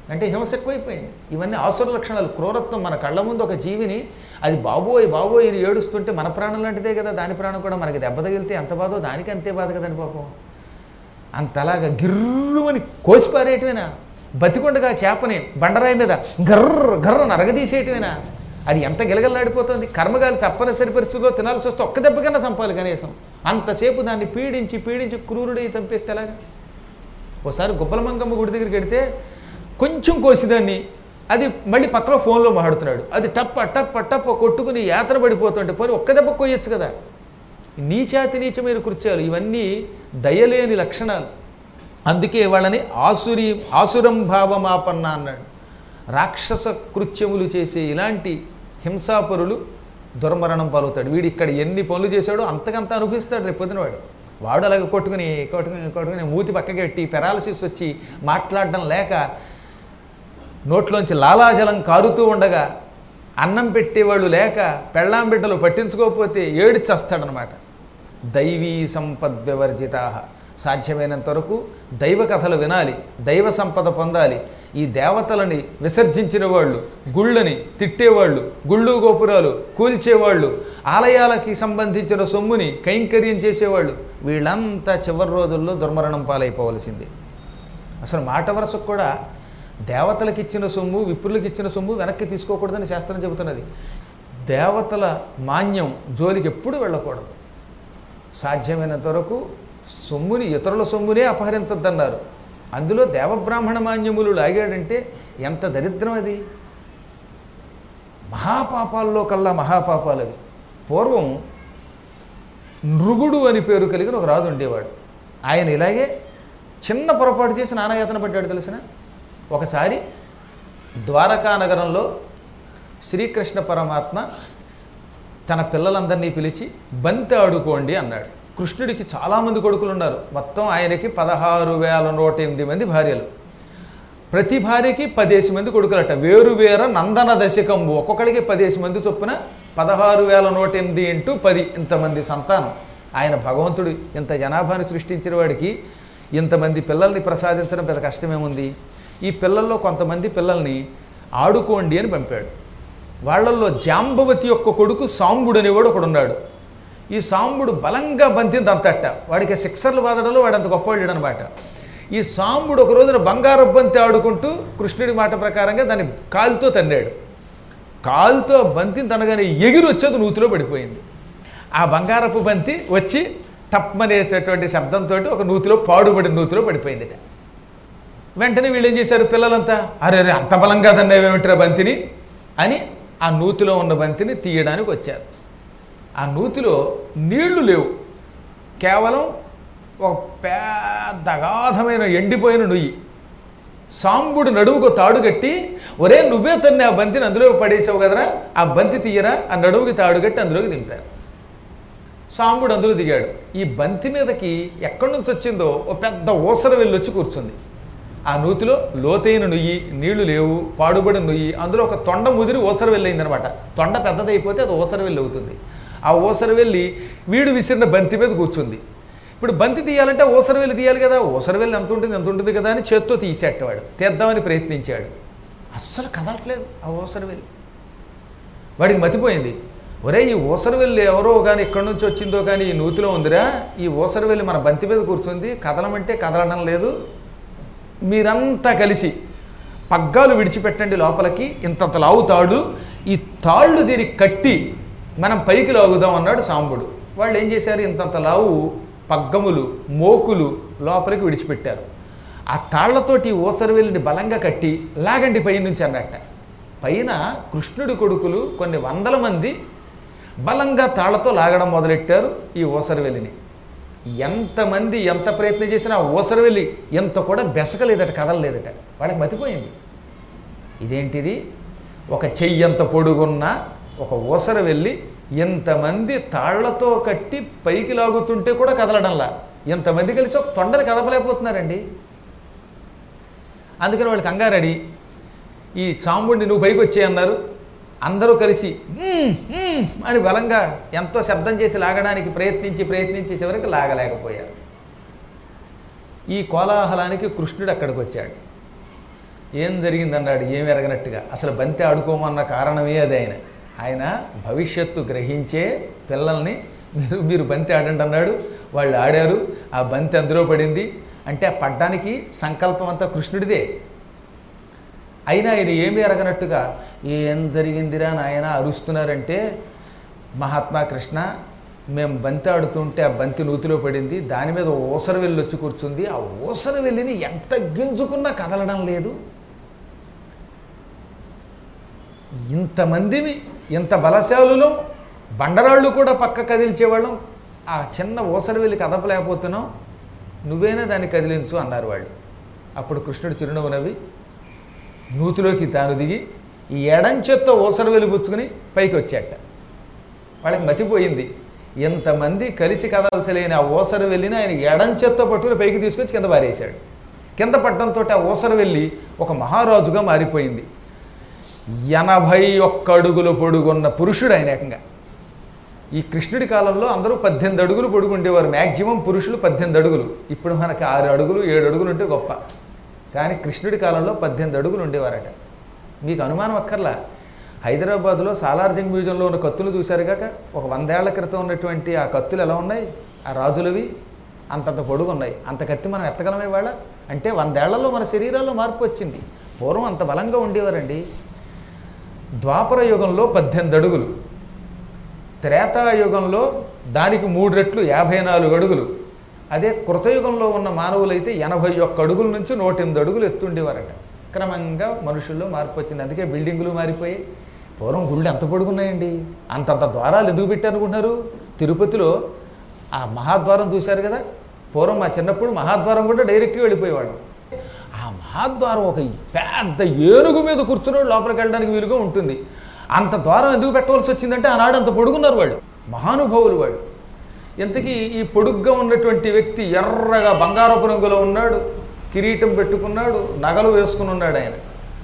అంటే హింస ఎక్కువైపోయింది ఇవన్నీ ఆసుర లక్షణాలు క్రూరత్వం మన కళ్ళ ముందు ఒక జీవిని అది బాబోయ్ బాబోయ్ అని ఏడుస్తుంటే మన ప్రాణం లాంటిదే కదా దాని ప్రాణం కూడా మనకి దెబ్బ తగిలితే ఎంత బాధో దానికి అంతే బాధ కదండి పాపం అంతలాగా గిర్రుమని కోసిపారేయటమేనా బతికొండగా చేపని బండరాయి మీద గర్ర గర్ర నరగదీసేయటమేనా అది ఎంత గిలగల్లాడిపోతుంది కర్మగాలి తప్పనిసరి పరిస్థితుల్లో తినాల్సి వస్తే ఒక్క దెబ్బకన్నా చంపాలి కనీసం అంతసేపు దాన్ని పీడించి పీడించి క్రూరుడై చంపేస్తే ఎలాగా ఒకసారి గుబ్బల మంగమ్మ గుడి దగ్గరికి వెడితే కొంచెం కోసిదాన్ని అది మళ్ళీ పక్కన ఫోన్లో మాట్లాడుతున్నాడు అది టప్ప టప్ప టప్ప కొట్టుకుని యాత్ర పడిపోతుంటే పోనీ ఒక్క దెబ్బ కొయ్యొచ్చు కదా నీచాతి నీచమైన కృత్యాలు ఇవన్నీ దయలేని లక్షణాలు అందుకే వాళ్ళని ఆసురి ఆసురం భావమాపన్న అన్నాడు రాక్షస కృత్యములు చేసే ఇలాంటి హింసాపరులు దుర్మరణం పాలవుతాడు వీడు ఇక్కడ ఎన్ని పనులు చేశాడో అంతకంత అనుభవిస్తాడు రేపు పొద్దున వాడు వాడు అలాగే కొట్టుకుని కొట్టుకుని కొట్టుకుని మూతి పక్కకెట్టి పెరాలసిస్ వచ్చి మాట్లాడడం లేక నోట్లోంచి లాలాజలం కారుతూ ఉండగా అన్నం పెట్టేవాళ్ళు లేక పెళ్ళాం బిడ్డలు పట్టించుకోకపోతే ఏడి చస్తాడనమాట దైవీ సంపద్వివర్జిత సాధ్యమైనంత వరకు దైవ కథలు వినాలి దైవ సంపద పొందాలి ఈ దేవతలని విసర్జించిన వాళ్ళు గుళ్ళని తిట్టేవాళ్ళు గుళ్ళు గోపురాలు కూల్చేవాళ్ళు ఆలయాలకి సంబంధించిన సొమ్ముని కైంకర్యం చేసేవాళ్ళు వీళ్ళంతా చివరి రోజుల్లో దుర్మరణం పాలైపోవలసింది అసలు మాట వరసకు కూడా దేవతలకు ఇచ్చిన సొమ్ము విప్రులకు ఇచ్చిన సొమ్ము వెనక్కి తీసుకోకూడదని శాస్త్రం చెబుతున్నది దేవతల మాన్యం జోలికి ఎప్పుడు వెళ్ళకూడదు సాధ్యమైనంత వరకు సొమ్ముని ఇతరుల సొమ్మునే అపహరించద్దన్నారు అందులో దేవబ్రాహ్మణ మాన్యములు లాగాడంటే ఎంత దరిద్రం అది మహాపాపాల్లో కల్లా మహాపాపాలు అవి పూర్వం నృగుడు అని పేరు కలిగిన ఒక రాజు ఉండేవాడు ఆయన ఇలాగే చిన్న పొరపాటు చేసి నానాయాతన పడ్డాడు తెలిసిన ఒకసారి ద్వారకా నగరంలో శ్రీకృష్ణ పరమాత్మ తన పిల్లలందరినీ పిలిచి బంతి ఆడుకోండి అన్నాడు కృష్ణుడికి చాలామంది కొడుకులు ఉన్నారు మొత్తం ఆయనకి పదహారు వేల నూట ఎనిమిది మంది భార్యలు ప్రతి భార్యకి పదేసి మంది కొడుకులట వేరు వేర నందన దశకంబు ఒక్కొక్కడికి పదేసి మంది చొప్పున పదహారు వేల నూట ఎనిమిది ఇంటూ పది ఇంతమంది సంతానం ఆయన భగవంతుడు ఇంత జనాభాని సృష్టించిన వాడికి ఇంతమంది పిల్లల్ని ప్రసాదించడం పెద్ద కష్టమేముంది ఈ పిల్లల్లో కొంతమంది పిల్లల్ని ఆడుకోండి అని పంపాడు వాళ్ళల్లో జాంబవతి యొక్క కొడుకు సాంబుడు అనేవాడు ఒకడున్నాడు ఈ సాంబుడు బలంగా బంతిని దంతట్ట వాడికి సిక్సర్లు బాదడంలో వాడు అంత గొప్పవాడు అనమాట ఈ సాంబుడు ఒక రోజున బంగారు బంతి ఆడుకుంటూ కృష్ణుడి మాట ప్రకారంగా దాన్ని కాలుతో తన్నాడు కాలుతో బంతిని తనగానే ఎగిరి వచ్చేది నూతిలో పడిపోయింది ఆ బంగారపు బంతి వచ్చి టప్మనేసేటువంటి శబ్దంతో ఒక నూతిలో పాడుబడిన నూతిలో పడిపోయిందిట వెంటనే వీళ్ళు ఏం చేశారు పిల్లలంతా అరే అరే అంత బలంగా తన్నేవేమిట్రా బంతిని అని ఆ నూతిలో ఉన్న బంతిని తీయడానికి వచ్చారు ఆ నూతిలో నీళ్లు లేవు కేవలం ఒక పెద్ద అగాధమైన ఎండిపోయిన నుయ్యి సాంబుడు నడుముకు తాడు కట్టి ఒరే నువ్వే తన్ని ఆ బంతిని అందులో పడేసావు కదరా ఆ బంతి తీయరా ఆ నడుముకి తాడు కట్టి అందులోకి దింపారు సాంబుడు అందులో దిగాడు ఈ బంతి మీదకి ఎక్కడి నుంచి వచ్చిందో ఓ పెద్ద ఊసర వెళ్ళి వచ్చి కూర్చుంది ఆ నూతిలో లోతైన నుయ్యి నీళ్లు లేవు పాడుబడిన నుయ్యి అందులో ఒక తొండ ముదిరి ఊసర వెళ్ళయిందనమాట తొండ పెద్దదైపోతే అది ఊసర వెళ్ళి అవుతుంది ఆ ఊసర వెళ్ళి వీడు విసిరిన బంతి మీద కూర్చుంది ఇప్పుడు బంతి తీయాలంటే ఊసర వెళ్ళి తీయాలి కదా ఊసర వెళ్ళి ఎంత ఉంటుంది ఎంత ఉంటుంది కదా అని చేత్తో తీసేటవాడు తీద్దామని ప్రయత్నించాడు అస్సలు కదలట్లేదు ఆ ఊసర వెళ్ళి వాడికి మతిపోయింది ఒరే ఈ ఊసరవెల్లి ఎవరో కానీ ఎక్కడి నుంచి వచ్చిందో కానీ ఈ నూతిలో ఉందిరా ఈ ఊసరవెల్లి మన బంతి మీద కూర్చుంది కదలమంటే కదలడం లేదు మీరంతా కలిసి పగ్గాలు విడిచిపెట్టండి లోపలికి ఇంతంత లావు తాడు ఈ తాళ్ళు దీనికి కట్టి మనం పైకి లాగుదాం అన్నాడు సాంబుడు వాళ్ళు ఏం చేశారు ఇంతంత లావు పగ్గములు మోకులు లోపలికి విడిచిపెట్టారు ఆ తాళ్లతోటి ఊసరవెల్లిని బలంగా కట్టి లాగండి పై నుంచి అన్నట్ట పైన కృష్ణుడి కొడుకులు కొన్ని వందల మంది బలంగా తాళ్లతో లాగడం మొదలెట్టారు ఈ ఊసరవెల్లిని ఎంతమంది ఎంత ప్రయత్నం చేసినా ఆ ఊసరవెల్లి ఎంత కూడా బెసకలేదట కదలలేదట వాళ్ళకి మతిపోయింది ఇదేంటిది ఒక చెయ్యంత పొడుగున్న ఒక ఊసర వెళ్ళి ఎంతమంది తాళ్లతో కట్టి పైకి లాగుతుంటే కూడా కదలడంలా ఎంతమంది కలిసి ఒక తొండని కదపలేకపోతున్నారండి అందుకని వాళ్ళు కంగారడి ఈ సాంబుడిని నువ్వు పైకి వచ్చే అన్నారు అందరూ కలిసి "మ్మ్, మ్మ్" అని బలంగా ఎంతో శబ్దం చేసి లాగడానికి ప్రయత్నించి ప్రయత్నించి చివరికి లాగలేకపోయారు ఈ కోలాహలానికి కృష్ణుడు అక్కడికి వచ్చాడు ఏం జరిగిందన్నాడు ఏం ఎరగనట్టుగా అసలు బంతి ఆడుకోమన్న కారణమే అది ఆయన ఆయన భవిష్యత్తు గ్రహించే పిల్లల్ని మీరు మీరు బంతి ఆడండి అన్నాడు వాళ్ళు ఆడారు ఆ బంతి అందులో పడింది అంటే ఆ పడ్డానికి సంకల్పం అంతా కృష్ణుడిదే అయినా ఆయన ఏమీ ఎరగనట్టుగా ఏం జరిగిందిరా నాయన అరుస్తున్నారంటే మహాత్మా కృష్ణ మేము బంతి ఆడుతుంటే ఆ బంతి నూతిలో పడింది దాని మీద ఊసర వెళ్ళి వచ్చి కూర్చుంది ఆ ఊసర వెళ్ళిని ఎంత గింజుకున్నా కదలడం లేదు ఇంతమందిని ఇంత బలశాలులో బండరాళ్ళు కూడా పక్క కదిల్చేవాళ్ళం ఆ చిన్న ఊసర వెళ్ళి కదపలేకపోతున్నాం నువ్వేనా దాన్ని కదిలించు అన్నారు వాళ్ళు అప్పుడు కృష్ణుడు చిరునవ్వు నవ్వి నూతిలోకి తాను దిగి ఈ ఎడంచెత్తో ఊసర వెలుగుచ్చుకుని పైకి వచ్చాట వాళ్ళకి మతిపోయింది ఎంతమంది కలిసి కదల్చలేని ఆ ఊసర వెళ్ళిన ఆయన ఎడంచెత్తో పట్టుకుని పైకి తీసుకొచ్చి కింద పారేశాడు కింద పట్టడంతో ఆ ఊసర వెళ్ళి ఒక మహారాజుగా మారిపోయింది ఎనభై ఒక్క అడుగులు పొడుగున్న పురుషుడు ఆయన ఏకంగా ఈ కృష్ణుడి కాలంలో అందరూ పద్దెనిమిది అడుగులు పొడుగుండేవారు మ్యాక్సిమం పురుషులు పద్దెనిమిది అడుగులు ఇప్పుడు మనకి ఆరు అడుగులు ఏడు అడుగులు ఉంటే గొప్ప కానీ కృష్ణుడి కాలంలో పద్దెనిమిది అడుగులు ఉండేవారట మీకు అనుమానం అక్కర్లా హైదరాబాద్లో సాలార్జంగ్ మ్యూజియంలో ఉన్న కత్తులు చూశారు కాక ఒక వందేళ్ల క్రితం ఉన్నటువంటి ఆ కత్తులు ఎలా ఉన్నాయి ఆ రాజులవి అంతంత పొడుగు ఉన్నాయి అంత కత్తి మనం ఎత్తగలమే వాళ్ళ అంటే వందేళ్లలో మన శరీరాల్లో మార్పు వచ్చింది పూర్వం అంత బలంగా ఉండేవారండి ద్వాపర యుగంలో పద్దెనిమిది అడుగులు త్రేతాయుగంలో దానికి మూడు రెట్లు యాభై నాలుగు అడుగులు అదే కృతయుగంలో ఉన్న మానవులైతే ఎనభై ఒక్క అడుగుల నుంచి నూట ఎనిమిది అడుగులు ఎత్తుండేవారట క్రమంగా మనుషుల్లో మార్పు వచ్చింది అందుకే బిల్డింగులు మారిపోయి పూర్వం గుళ్ళు ఎంత పొడుగున్నాయండి అంతంత ద్వారాలు ఎందుకు పెట్టారనుకుంటున్నారు తిరుపతిలో ఆ మహాద్వారం చూశారు కదా పూర్వం మా చిన్నప్పుడు మహాద్వారం కూడా డైరెక్ట్గా వెళ్ళిపోయేవాడు ఆ మహాద్వారం ఒక పెద్ద ఏనుగు మీద కూర్చుని లోపలికి వెళ్ళడానికి వీలుగా ఉంటుంది అంత ద్వారం ఎందుకు పెట్టవలసి వచ్చిందంటే ఆనాడు అంత పొడుగున్నారు వాళ్ళు మహానుభావులు వాళ్ళు ఇంతకీ ఈ పొడుగ్గా ఉన్నటువంటి వ్యక్తి ఎర్రగా బంగారపు రంగులో ఉన్నాడు కిరీటం పెట్టుకున్నాడు నగలు వేసుకుని ఉన్నాడు ఆయన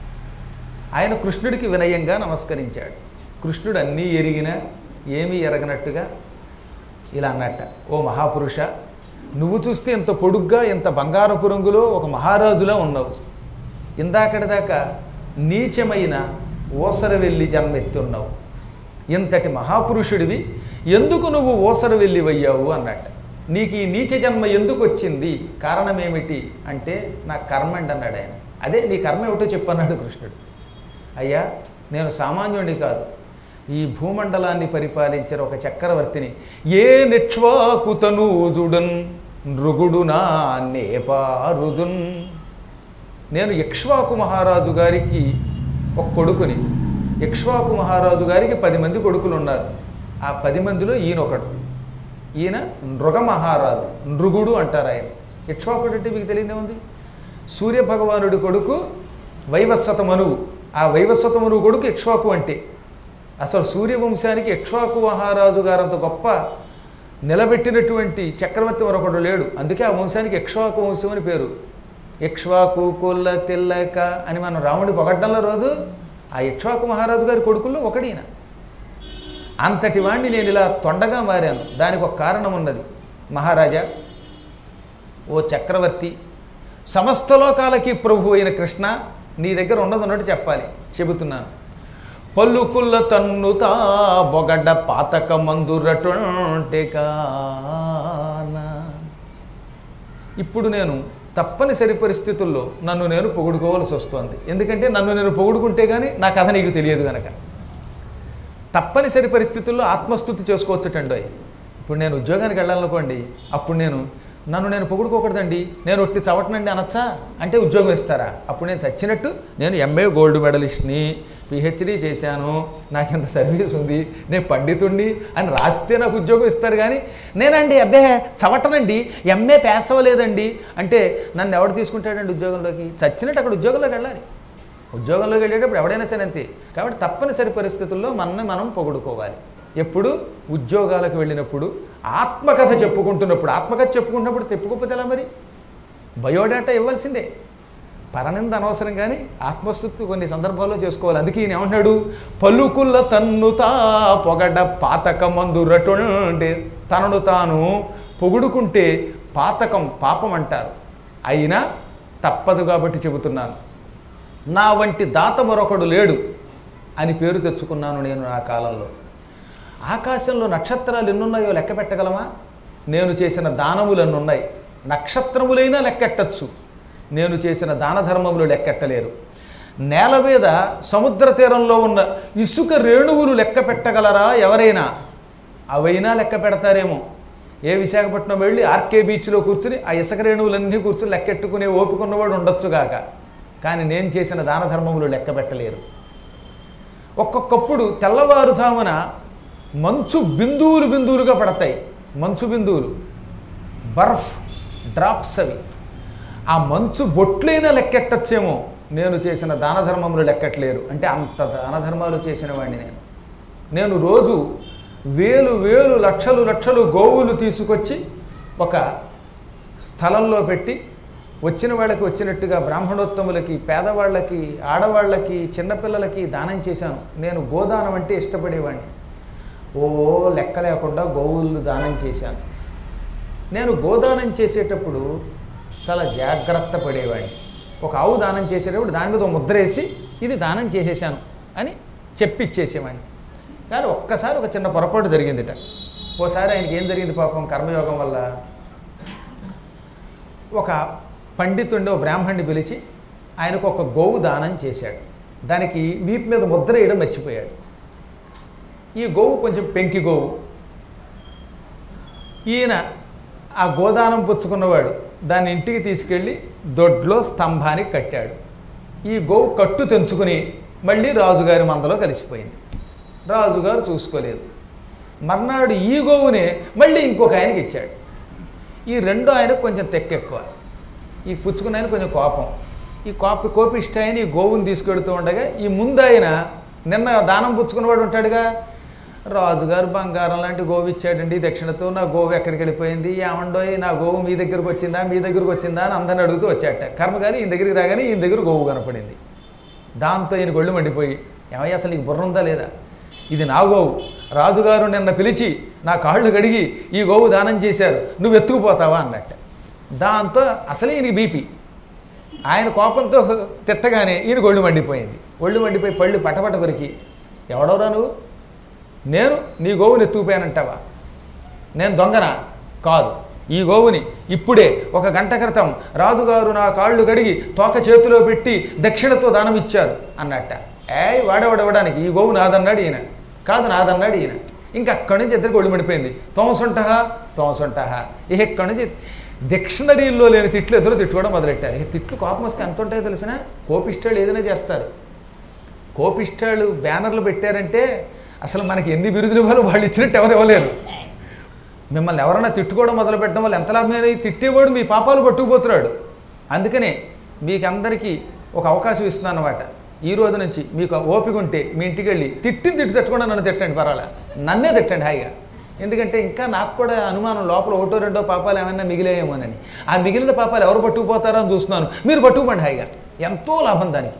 ఆయన కృష్ణుడికి వినయంగా నమస్కరించాడు కృష్ణుడు అన్నీ ఎరిగినా ఏమీ ఎరగనట్టుగా ఇలా అన్నట్ట ఓ మహాపురుష నువ్వు చూస్తే ఇంత పొడుగ్గా ఇంత బంగారపు రంగులో ఒక మహారాజులా ఉన్నావు ఇందాకటి దాకా నీచమైన ఓసర వెళ్ళి జన్మెత్తున్నావు ఇంతటి మహాపురుషుడివి ఎందుకు నువ్వు ఓసర వెళ్ళి వయ్యావు అన్నట్ట నీకు ఈ నీచ జన్మ ఎందుకు వచ్చింది కారణం ఏమిటి అంటే నా కర్మ అండి అన్నాడు ఆయన అదే నీ కర్మ ఏమిటో చెప్పన్నాడు కృష్ణుడు అయ్యా నేను సామాన్యుడిని కాదు ఈ భూమండలాన్ని పరిపాలించిన ఒక చక్రవర్తిని ఏ నిక్ష్వాకు తనూజుడన్ నృగుడు నా నేపారుదున్ నేను ఇక్ష్వాకు మహారాజు గారికి ఒక కొడుకుని ఇక్ష్వాకు మహారాజు గారికి పది మంది కొడుకులు ఉన్నారు ఆ పది మందిలో ఈయన ఒకడు ఈయన నృగ మహారాజు నృగుడు అంటారు ఆయన ఇక్ష్వాకుడు అంటే మీకు తెలియదే ఉంది సూర్య భగవానుడి కొడుకు వైవస్వత మనువు ఆ వైవస్వత మనువు కొడుకు ఇక్ష్వాకు అంటే అసలు సూర్యవంశానికి ఇక్ష్వాకు మహారాజు గారంత గొప్ప నిలబెట్టినటువంటి చక్రవర్తి మరొకడు లేడు అందుకే ఆ వంశానికి ఇక్ష్వాకు వంశం అని పేరు ఇక్ష్వాకు కొల్ల తెల్లక అని మనం రాముడి పొగడ్డంలో రోజు ఆ ఇక్ష్వాకు మహారాజు గారి కొడుకుల్లో ఒకడీన అంతటి వాణ్ణి నేను ఇలా తొండగా మారాను దానికి ఒక కారణం ఉన్నది మహారాజా ఓ చక్రవర్తి సమస్త లోకాలకి ప్రభు అయిన కృష్ణ నీ దగ్గర ఉన్నది ఉన్నట్టు చెప్పాలి చెబుతున్నాను పలుకుల తన్నుతా బొగడ్డ పాతక మందురటుంటే కానా ఇప్పుడు నేను తప్పనిసరి పరిస్థితుల్లో నన్ను నేను పొగుడుకోవాల్సి వస్తుంది ఎందుకంటే నన్ను నేను పొగుడుకుంటే కానీ నా కథ నీకు తెలియదు కనుక తప్పనిసరి పరిస్థితుల్లో ఆత్మస్థుతి చేసుకోవచ్చుటండి ఇప్పుడు నేను ఉద్యోగానికి వెళ్ళాలనుకోండి అప్పుడు నేను నన్ను నేను పొగుడుకోకూడదండి నేను ఒట్టి చవటనండి అనొచ్చా అంటే ఉద్యోగం ఇస్తారా అప్పుడు నేను చచ్చినట్టు నేను ఎంఏ గోల్డ్ మెడలిస్ట్ని పిహెచ్డీ చేశాను నాకు ఇంత సర్వీస్ ఉంది నేను పండితుడిని అని రాస్తే నాకు ఉద్యోగం ఇస్తారు కానీ నేనండి అబ్బే చవటనండి ఎంఏ పాస్ అవ్వలేదండి అంటే నన్ను ఎవడు తీసుకుంటాడండి ఉద్యోగంలోకి చచ్చినట్టు అక్కడ ఉద్యోగంలోకి వెళ్ళాలి ఉద్యోగంలోకి వెళ్ళేటప్పుడు ఎవడైనా సరే అంతే కాబట్టి తప్పనిసరి పరిస్థితుల్లో మనల్ని మనం పొగుడుకోవాలి ఎప్పుడు ఉద్యోగాలకు వెళ్ళినప్పుడు ఆత్మకథ చెప్పుకుంటున్నప్పుడు ఆత్మకథ చెప్పుకుంటున్నప్పుడు చెప్పుకోకపోతే ఎలా మరి బయోడేటా ఇవ్వాల్సిందే పరనింద అనవసరం కానీ ఆత్మస్థుతి కొన్ని సందర్భాల్లో చేసుకోవాలి అందుకే ఈయన ఏమంటున్నాడు పలుకుల తన్నుతా పొగడ పాతక మందురటుండే తనను తాను పొగుడుకుంటే పాతకం పాపం అంటారు అయినా తప్పదు కాబట్టి చెబుతున్నాను నా వంటి దాత మరొకడు లేడు అని పేరు తెచ్చుకున్నాను నేను నా కాలంలో ఆకాశంలో నక్షత్రాలు ఎన్నున్నాయో లెక్క పెట్టగలమా నేను చేసిన దానములు ఎన్నున్నాయి నక్షత్రములైనా లెక్కెట్టచ్చు నేను చేసిన దాన ధర్మములు లెక్కెట్టలేరు నేల మీద సముద్ర తీరంలో ఉన్న ఇసుక రేణువులు లెక్క పెట్టగలరా ఎవరైనా అవైనా లెక్క పెడతారేమో ఏ విశాఖపట్నం వెళ్ళి ఆర్కే బీచ్లో కూర్చుని ఆ ఇసుక రేణువులన్నీ కూర్చుని లెక్కెట్టుకునే ఓపిక ఉన్నవాడు ఉండొచ్చుగాక కానీ నేను చేసిన దాన ధర్మములు లెక్క పెట్టలేరు ఒక్కొక్కప్పుడు తెల్లవారుజామున మంచు బిందువులు బిందువులుగా పడతాయి మంచు బిందువులు బర్ఫ్ డ్రాప్స్ అవి ఆ మంచు బొట్లైనా లెక్కెట్టచ్చేమో నేను చేసిన దాన ధర్మములు లెక్కట్లేరు అంటే అంత దాన ధర్మాలు చేసిన వాడిని నేను నేను రోజు వేలు వేలు లక్షలు లక్షలు గోవులు తీసుకొచ్చి ఒక స్థలంలో పెట్టి వచ్చిన వాళ్ళకి వచ్చినట్టుగా బ్రాహ్మణోత్తములకి పేదవాళ్ళకి ఆడవాళ్ళకి చిన్నపిల్లలకి దానం చేశాను నేను గోదానం అంటే ఇష్టపడేవాడిని ఓ లెక్క లేకుండా గోవులు దానం చేశాను నేను గోదానం చేసేటప్పుడు చాలా జాగ్రత్త పడేవాడిని ఒక ఆవు దానం చేసేటప్పుడు దాని మీద ఒక ముద్ర వేసి ఇది దానం చేసేసాను అని చెప్పిచ్చేసేవాడిని కానీ ఒక్కసారి ఒక చిన్న పొరపాటు జరిగిందిట ఓసారి ఆయనకి ఏం జరిగింది పాపం కర్మయోగం వల్ల ఒక పండితుండి ఒక బ్రాహ్మణ్ణి పిలిచి ఆయనకు ఒక గోవు దానం చేశాడు దానికి వీపు మీద ముద్ర వేయడం మర్చిపోయాడు ఈ గోవు కొంచెం పెంకి గోవు ఈయన ఆ గోదానం పుచ్చుకున్నవాడు దాన్ని ఇంటికి తీసుకెళ్ళి దొడ్లో స్తంభానికి కట్టాడు ఈ గోవు కట్టు తెంచుకుని మళ్ళీ రాజుగారి మందలో కలిసిపోయింది రాజుగారు చూసుకోలేదు మర్నాడు ఈ గోవునే మళ్ళీ ఇంకొక ఆయనకి ఇచ్చాడు ఈ రెండో ఆయనకు కొంచెం తెక్కెక్కువ ఈ పుచ్చుకున్న ఆయన కొంచెం కోపం ఈ కోప కోపిష్ట ఆయన ఈ గోవుని తీసుకెడుతూ ఉండగా ఈ ముందు ఆయన నిన్న దానం పుచ్చుకున్నవాడు ఉంటాడుగా రాజుగారు బంగారం లాంటి గోవు ఇచ్చాడండి దక్షిణతో నా గోవు ఎక్కడికి వెళ్ళిపోయింది ఏమండోయ్ నా గోవు మీ దగ్గరకు వచ్చిందా మీ దగ్గరకు వచ్చిందా అని అందరిని అడుగుతూ వచ్చాట కర్మగారి ఈయన దగ్గరికి రాగానే ఈయన దగ్గర గోవు కనపడింది దాంతో ఈయన గొళ్ళు మండిపోయి ఏమయ్య అసలు నీకు బుర్ర ఉందా లేదా ఇది నా గోవు రాజుగారు నిన్న పిలిచి నా కాళ్ళు కడిగి ఈ గోవు దానం చేశారు నువ్వు ఎత్తుకుపోతావా అన్నట్ట దాంతో అసలే ఈయనకి బీపీ ఆయన కోపంతో తిట్టగానే ఈయన గొళ్ళు మండిపోయింది ఒళ్ళు మండిపోయి పళ్ళు పటపట కొరికి ఎవడవరా నువ్వు నేను నీ గోవుని ఎత్తుకుపోయానంటావా నేను దొంగనా కాదు ఈ గోవుని ఇప్పుడే ఒక గంట క్రితం రాజుగారు నా కాళ్ళు కడిగి తోక చేతిలో పెట్టి దక్షిణతో దానం ఇచ్చారు అన్నట్ట ఏయ్ వాడేవాడవడానికి ఈ గోవు నాదన్నాడు ఈయన కాదు నాదన్నాడు ఈయన ఇంకా అక్కడి నుంచి ఇద్దరికి ఒళ్ళు పడిపోయింది తోమసుంటహా తోమసుంటహా ఇక ఇక్కడి నుంచి డిక్షనరీల్లో లేని తిట్లు ఎదురు తిట్టుకోవడం మొదలెట్టారు ఇక తిట్లు కోపం వస్తే ఎంత ఉంటాయో తెలిసిన కోపిష్టాలు ఏదైనా చేస్తారు కోపిష్టాలు బ్యానర్లు పెట్టారంటే అసలు మనకి ఎన్ని బిరుదులు ఇవ్వాలో వాళ్ళు ఇచ్చినట్టు ఎవరు ఇవ్వలేరు మిమ్మల్ని ఎవరైనా తిట్టుకోవడం మొదలు పెట్టడం వల్ల ఎంత లాభమైన తిట్టేవాడు మీ పాపాలు పట్టుకుపోతున్నాడు అందుకనే మీకందరికీ ఒక అవకాశం ఇస్తున్నాను అనమాట ఈ రోజు నుంచి మీకు ఓపిక ఉంటే మీ ఇంటికి వెళ్ళి తిట్టిన తిట్టు తట్టకుండా నన్ను తిట్టండి పర్వాలే నన్నే తిట్టండి హాయిగా ఎందుకంటే ఇంకా నాకు కూడా అనుమానం లోపల ఒకటో రెండో పాపాలు ఏమైనా మిగిలేయేమోనని ఆ మిగిలిన పాపాలు ఎవరు పట్టుకుపోతారో అని చూస్తున్నాను మీరు పట్టుకుపోండి హాయిగా ఎంతో లాభం దానికి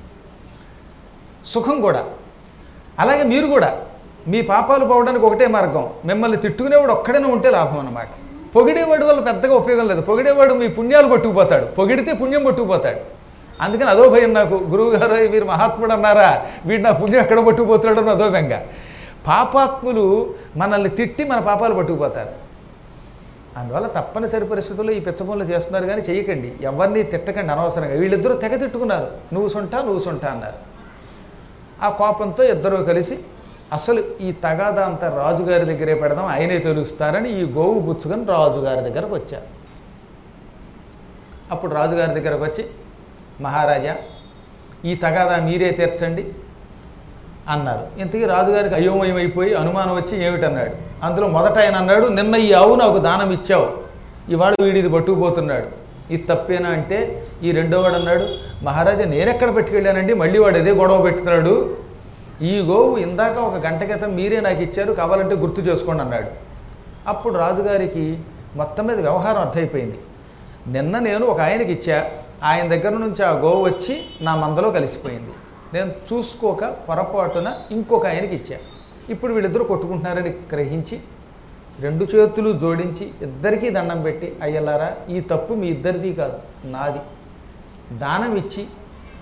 సుఖం కూడా అలాగే మీరు కూడా మీ పాపాలు పోవడానికి ఒకటే మార్గం మిమ్మల్ని తిట్టుకునేవాడు ఒక్కడనే ఉంటే లాభం అన్నమాట పొగిడేవాడు వల్ల పెద్దగా ఉపయోగం లేదు పొగిడేవాడు మీ పుణ్యాలు పట్టుకుపోతాడు పొగిడితే పుణ్యం పట్టుకుపోతాడు అందుకని అదో భయం నాకు గురువు గారు వీరు మహాత్ముడు అన్నారా వీడు నా పుణ్యం ఎక్కడ పట్టుకుపోతున్నాడు అని అదో బెంగ పాపాత్ములు మనల్ని తిట్టి మన పాపాలు పట్టుకుపోతారు అందువల్ల తప్పనిసరి పరిస్థితుల్లో ఈ పిచ్చ పనులు చేస్తున్నారు కానీ చేయకండి ఎవరిని తిట్టకండి అనవసరంగా వీళ్ళిద్దరూ తెగ తిట్టుకున్నారు నువ్వు సొంటా నువ్వు సొంటా అన్నారు ఆ కోపంతో ఇద్దరూ కలిసి అసలు ఈ తగాదా అంతా రాజుగారి దగ్గరే పెడదాం ఆయనే తెలుస్తారని ఈ గోవు పుచ్చుకొని రాజుగారి దగ్గరకు వచ్చారు అప్పుడు రాజుగారి దగ్గరకు వచ్చి మహారాజా ఈ తగాదా మీరే తీర్చండి అన్నారు ఇంతకీ రాజుగారికి అయోమయం అయిపోయి అనుమానం వచ్చి ఏమిటన్నాడు అందులో మొదట ఆయన అన్నాడు నిన్న ఈ ఆవు నాకు దానం ఇచ్చావు ఇవాళ వీడిది పట్టుకుపోతున్నాడు ఇది తప్పేనా అంటే ఈ రెండో వాడు అన్నాడు మహారాజా నేనెక్కడ పెట్టుకెళ్ళానండి మళ్ళీ వాడు అదే గొడవ పెట్టుతున్నాడు ఈ గోవు ఇందాక ఒక గంట క్రితం మీరే నాకు ఇచ్చారు కావాలంటే గుర్తు చేసుకోండి అన్నాడు అప్పుడు రాజుగారికి మొత్తం మీద వ్యవహారం అర్థమైపోయింది నిన్న నేను ఒక ఆయనకి ఇచ్చా ఆయన దగ్గర నుంచి ఆ గోవు వచ్చి నా మందలో కలిసిపోయింది నేను చూసుకోక పొరపాటున ఇంకొక ఆయనకి ఇచ్చా ఇప్పుడు వీళ్ళిద్దరూ కొట్టుకుంటున్నారని గ్రహించి రెండు చేతులు జోడించి ఇద్దరికీ దండం పెట్టి అయ్యలారా ఈ తప్పు మీ ఇద్దరిది కాదు నాది దానం ఇచ్చి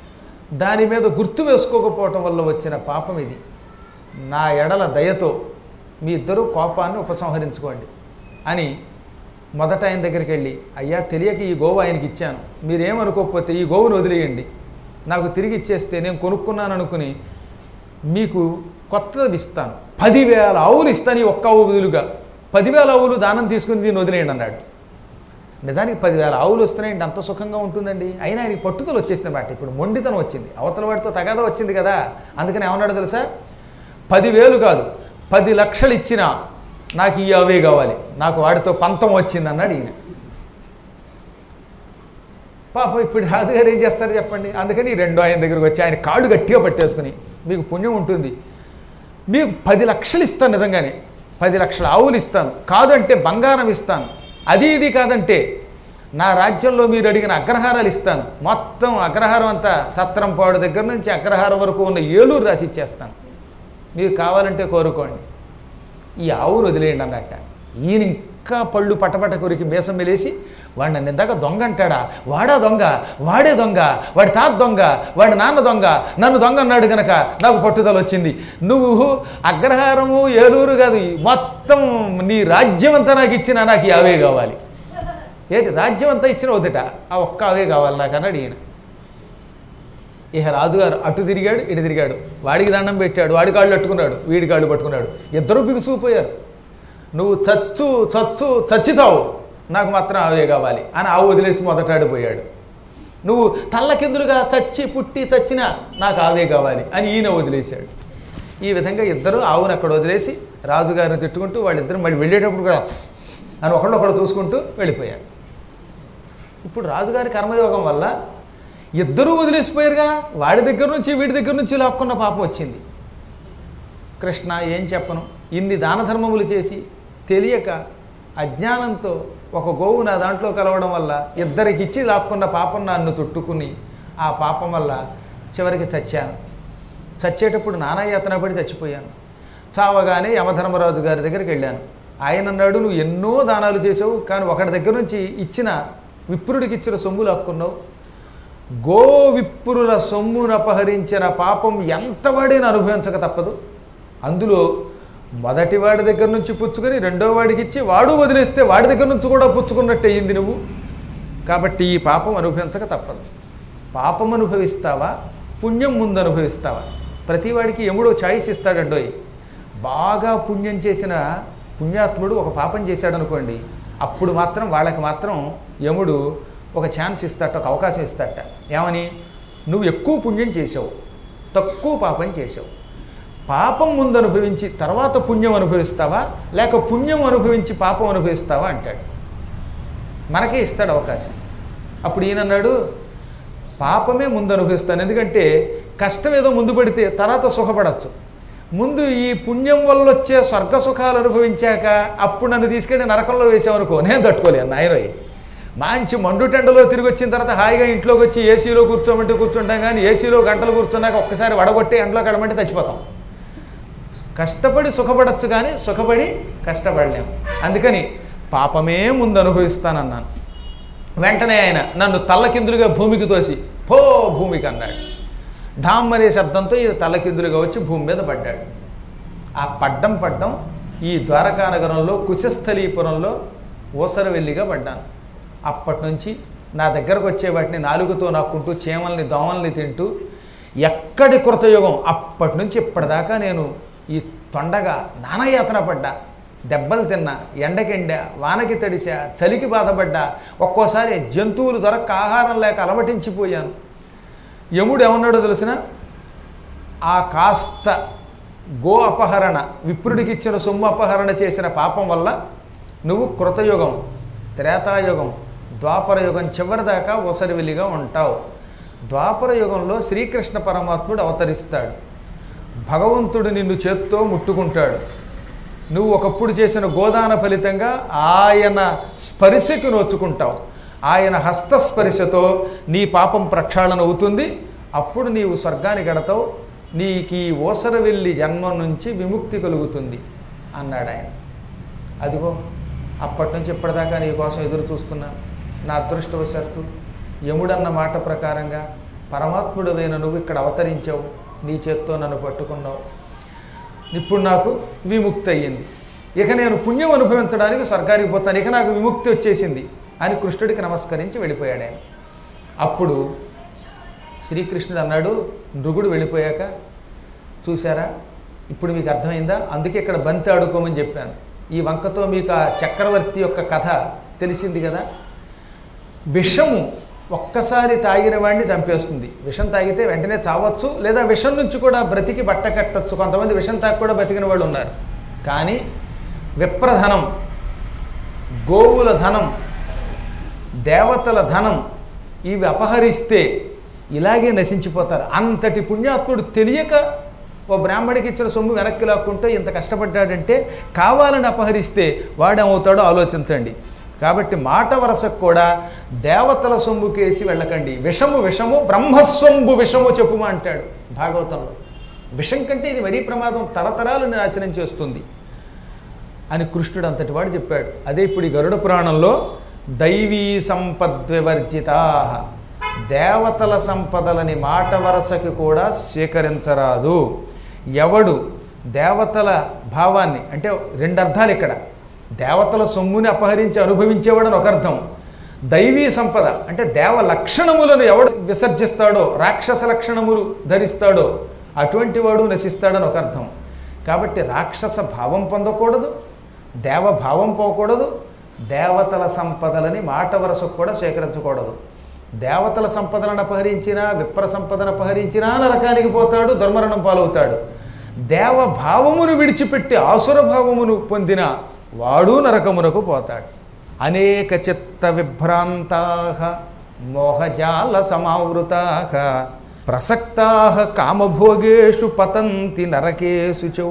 దాని మీద గుర్తు వేసుకోకపోవటం వల్ల వచ్చిన పాపం ఇది నా ఎడల దయతో మీ ఇద్దరూ కోపాన్ని ఉపసంహరించుకోండి అని మొదట ఆయన దగ్గరికి వెళ్ళి అయ్యా తెలియక ఈ గోవు ఆయనకి ఇచ్చాను మీరేమనుకోకపోతే ఈ గోవును వదిలేయండి నాకు తిరిగి ఇచ్చేస్తే నేను కొనుక్కున్నాను అనుకుని మీకు కొత్తది ఇస్తాను పదివేల ఆవులు ఇస్తాను ఈ ఒక్క ఆవు బదులుగా పదివేల ఆవులు దానం తీసుకుని దీన్ని వదిలేయండి అన్నాడు నిజానికి పదివేల ఆవులు వస్తున్నాయండి అంత సుఖంగా ఉంటుందండి అయినా ఆయనకి పట్టుదల వచ్చేసింది మాట ఇప్పుడు మొండితనం వచ్చింది అవతల వాడితో తగాద వచ్చింది కదా అందుకని ఏమన్నాడు తెలుసా పదివేలు కాదు పది లక్షలు ఇచ్చినా నాకు ఈ అవే కావాలి నాకు వాడితో పంతం వచ్చింది అన్నాడు ఈయన పాపం ఇప్పుడు రాజుగారు ఏం చేస్తారు చెప్పండి అందుకని ఈ రెండో ఆయన దగ్గరికి వచ్చి ఆయన కాడు గట్టిగా పట్టేసుకుని మీకు పుణ్యం ఉంటుంది మీకు పది లక్షలు ఇస్తాను నిజంగానే పది లక్షల ఆవులు ఇస్తాను కాదంటే బంగారం ఇస్తాను అది ఇది కాదంటే నా రాజ్యంలో మీరు అడిగిన అగ్రహారాలు ఇస్తాను మొత్తం అగ్రహారం అంతా సత్రంపాడు దగ్గర నుంచి అగ్రహారం వరకు ఉన్న ఏలూరు రాసి ఇచ్చేస్తాను మీరు కావాలంటే కోరుకోండి ఈ ఆవును వదిలేయండి అన్నట్ట ఈయన ఇంకా పళ్ళు పటపట కొరికి మీసం మెలేసి వాడు నన్ను ఇందాక దొంగ అంటాడా వాడా దొంగ వాడే దొంగ వాడి తాత దొంగ వాడి నాన్న దొంగ నన్ను దొంగ అన్నాడు గనక నాకు పట్టుదల వచ్చింది నువ్వు అగ్రహారము ఏలూరు కాదు ఈ మొత్తం నీ రాజ్యం అంతా నాకు ఇచ్చిన నాకు ఈ అవే కావాలి ఏంటి రాజ్యం అంతా ఇచ్చిన వద్దట ఆ ఒక్క అవే కావాలి నాకు అన్నాడు ఈయన ఇహ రాజుగారు అటు తిరిగాడు ఇటు తిరిగాడు వాడికి దండం పెట్టాడు వాడి కాళ్ళు పట్టుకున్నాడు వీడి కాళ్ళు పట్టుకున్నాడు ఇద్దరూ బిగుసుకుపోయారు నువ్వు చచ్చు చచ్చు చచ్చితావు నాకు మాత్రం అవే కావాలి అని ఆవు వదిలేసి మొదటాడిపోయాడు నువ్వు తల్లకిందులుగా చచ్చి పుట్టి చచ్చినా నాకు ఆవే కావాలి అని ఈయన వదిలేశాడు ఈ విధంగా ఇద్దరు ఆవును అక్కడ వదిలేసి రాజుగారిని తిట్టుకుంటూ వాళ్ళిద్దరు మళ్ళీ వెళ్ళేటప్పుడు కూడా అని ఒకళ్ళొకళ్ళు చూసుకుంటూ వెళ్ళిపోయారు ఇప్పుడు రాజుగారి కర్మయోగం వల్ల ఇద్దరూ వదిలేసిపోయారుగా వాడి దగ్గర నుంచి వీడి దగ్గర నుంచి లాక్కున్న పాపం వచ్చింది కృష్ణ ఏం చెప్పను ఇన్ని దాన ధర్మములు చేసి తెలియక అజ్ఞానంతో ఒక గోవు నా దాంట్లో కలవడం వల్ల ఇద్దరికిచ్చి లాక్కున్న పాపం నన్ను చుట్టుకుని ఆ పాపం వల్ల చివరికి చచ్చాను చచ్చేటప్పుడు నానాయాతన పడి చచ్చిపోయాను చావగానే యమధర్మరాజు గారి దగ్గరికి వెళ్ళాను ఆయన అన్నాడు నువ్వు ఎన్నో దానాలు చేసావు కానీ ఒకటి దగ్గర నుంచి ఇచ్చిన విప్రుడికి ఇచ్చిన సొమ్ము లాక్కున్నావు గో విప్రుల సొమ్మును అపహరించిన పాపం ఎంత వాడైనా అనుభవించక తప్పదు అందులో మొదటి వాడి దగ్గర నుంచి పుచ్చుకొని రెండో వాడికి ఇచ్చి వాడు వదిలేస్తే వాడి దగ్గర నుంచి కూడా పుచ్చుకున్నట్టు అయ్యింది నువ్వు కాబట్టి ఈ పాపం అనుభవించక తప్పదు పాపం అనుభవిస్తావా పుణ్యం ముందు అనుభవిస్తావా ప్రతివాడికి ఎముడో ఛాయిస్ ఇస్తాడండోయ్ బాగా పుణ్యం చేసిన పుణ్యాత్ముడు ఒక పాపం చేశాడు అనుకోండి అప్పుడు మాత్రం వాళ్ళకి మాత్రం యముడు ఒక ఛాన్స్ ఇస్తాట ఒక అవకాశం ఇస్తాట ఏమని నువ్వు ఎక్కువ పుణ్యం చేసావు తక్కువ పాపం చేసావు పాపం ముందు అనుభవించి తర్వాత పుణ్యం అనుభవిస్తావా లేక పుణ్యం అనుభవించి పాపం అనుభవిస్తావా అంటాడు మనకే ఇస్తాడు అవకాశం అప్పుడు ఈయన అన్నాడు పాపమే ముందు అనుభవిస్తాను ఎందుకంటే కష్టం ఏదో ముందు పడితే తర్వాత సుఖపడచ్చు ముందు ఈ పుణ్యం వల్ల వచ్చే స్వర్గ సుఖాలు అనుభవించాక అప్పుడు నన్ను తీసుకెళ్ళి నరకంలో వేసామనుకో నేను తట్టుకోలేను నాయనోయ్ మంచి మండుటెండలో తిరిగి వచ్చిన తర్వాత హాయిగా ఇంట్లోకి వచ్చి ఏసీలో కూర్చోమంటే కూర్చుంటాం కానీ ఏసీలో గంటలు కూర్చున్నాక ఒక్కసారి వడగొట్టి ఎండలో కడమంటే చచ్చిపోతాం కష్టపడి సుఖపడచ్చు కానీ సుఖపడి కష్టపడలేము అందుకని పాపమే ముందు అనుభవిస్తానన్నాను వెంటనే ఆయన నన్ను తల్లకిందులుగా భూమికి తోసి పో భూమికి అన్నాడు ఢామ్ అనే శబ్దంతో ఈ తల్లకిందులుగా వచ్చి భూమి మీద పడ్డాడు ఆ పడ్డం పడ్డం ఈ ద్వారకా నగరంలో కుశస్థలీపురంలో ఊసరవెల్లిగా పడ్డాను అప్పటి నుంచి నా దగ్గరకు వచ్చే వాటిని నాలుగుతో నాక్కుంటూ చీమల్ని దోమల్ని తింటూ ఎక్కడి కృతయుగం అప్పటి నుంచి ఇప్పటిదాకా నేను ఈ తొండగా నానాయాతన పడ్డా దెబ్బలు తిన్నా ఎండకెండా వానకి తడిసా చలికి బాధపడ్డా ఒక్కోసారి జంతువులు దొరక్క ఆహారం లేక అలమటించిపోయాను యముడు ఏమన్నాడో తెలిసిన ఆ కాస్త గో అపహరణ విప్రుడికి ఇచ్చిన సొమ్ము అపహరణ చేసిన పాపం వల్ల నువ్వు కృతయుగం త్రేతాయుగం ద్వాపర యుగం చివరిదాకా ఒసరివెల్లిగా ఉంటావు ద్వాపర యుగంలో శ్రీకృష్ణ పరమాత్ముడు అవతరిస్తాడు భగవంతుడు నిన్ను చేత్తో ముట్టుకుంటాడు నువ్వు ఒకప్పుడు చేసిన గోదాన ఫలితంగా ఆయన స్పర్శకి నోచుకుంటావు ఆయన హస్తస్పర్శతో నీ పాపం ప్రక్షాళన అవుతుంది అప్పుడు నీవు స్వర్గానికి గడతావు నీకు ఈ ఓసర వెళ్ళి జన్మ నుంచి విముక్తి కలుగుతుంది అన్నాడు ఆయన అదిగో అప్పటి నుంచి ఇప్పటిదాకా నీ కోసం ఎదురు చూస్తున్నాను నా అదృష్టవశాత్తు యముడన్న మాట ప్రకారంగా పరమాత్ముడవైన నువ్వు ఇక్కడ అవతరించావు నీ చేత్తో నన్ను పట్టుకున్నావు ఇప్పుడు నాకు విముక్తి అయ్యింది ఇక నేను పుణ్యం అనుభవించడానికి స్వర్గానికి పోతాను ఇక నాకు విముక్తి వచ్చేసింది అని కృష్ణుడికి నమస్కరించి వెళ్ళిపోయాడు ఆయన అప్పుడు శ్రీకృష్ణుడు అన్నాడు నృగుడు వెళ్ళిపోయాక చూసారా ఇప్పుడు మీకు అర్థమైందా అందుకే ఇక్కడ బంతి ఆడుకోమని చెప్పాను ఈ వంకతో మీకు ఆ చక్రవర్తి యొక్క కథ తెలిసింది కదా విషము ఒక్కసారి తాగిన వాడిని చంపేస్తుంది విషం తాగితే వెంటనే చావచ్చు లేదా విషం నుంచి కూడా బ్రతికి బట్ట కట్టచ్చు కొంతమంది విషం తాగి కూడా బతికిన వాళ్ళు ఉన్నారు కానీ విప్రధనం గోవుల ధనం దేవతల ధనం ఇవి అపహరిస్తే ఇలాగే నశించిపోతారు అంతటి పుణ్యాత్ముడు తెలియక ఓ బ్రాహ్మడికి ఇచ్చిన సొమ్ము వెనక్కి లాక్కుంటే ఇంత కష్టపడ్డాడంటే కావాలని అపహరిస్తే వాడేమవుతాడో ఆలోచించండి కాబట్టి మాట వరసకు కూడా దేవతల సొమ్ము కేసి వెళ్ళకండి విషము విషము బ్రహ్మస్వొంబు విషము చెప్పుమా అంటాడు భాగవతంలో విషం కంటే ఇది మరీ ప్రమాదం తరతరాలను నాశనం చేస్తుంది అని కృష్ణుడు అంతటి వాడు చెప్పాడు అదే ఇప్పుడు ఈ గరుడ పురాణంలో దైవీ సంపద్వివర్జితా దేవతల సంపదలని మాట వరసకి కూడా స్వీకరించరాదు ఎవడు దేవతల భావాన్ని అంటే రెండు అర్థాలు ఇక్కడ దేవతల సొమ్ముని అపహరించి అనుభవించేవాడని ఒక అర్థం దైవీ సంపద అంటే దేవ లక్షణములను ఎవడు విసర్జిస్తాడో రాక్షస లక్షణములు ధరిస్తాడో అటువంటి వాడు నశిస్తాడని ఒక అర్థం కాబట్టి రాక్షస భావం పొందకూడదు దేవ భావం పోకూడదు దేవతల సంపదలని మాట వరసకు కూడా సేకరించకూడదు దేవతల సంపదలను అపహరించినా విప్ర సంపదను అపహరించినా నరకానికి పోతాడు దుర్మరణం పాలవుతాడు దేవ భావమును విడిచిపెట్టి ఆసుర భావమును పొందిన వాడు నరకమునకు పోతాడు అనేక చిత్త విభ్రాంతా మోహజాల సమావృతా ప్రసక్తా కామభోగేషు పతంతి నరకేషు చౌ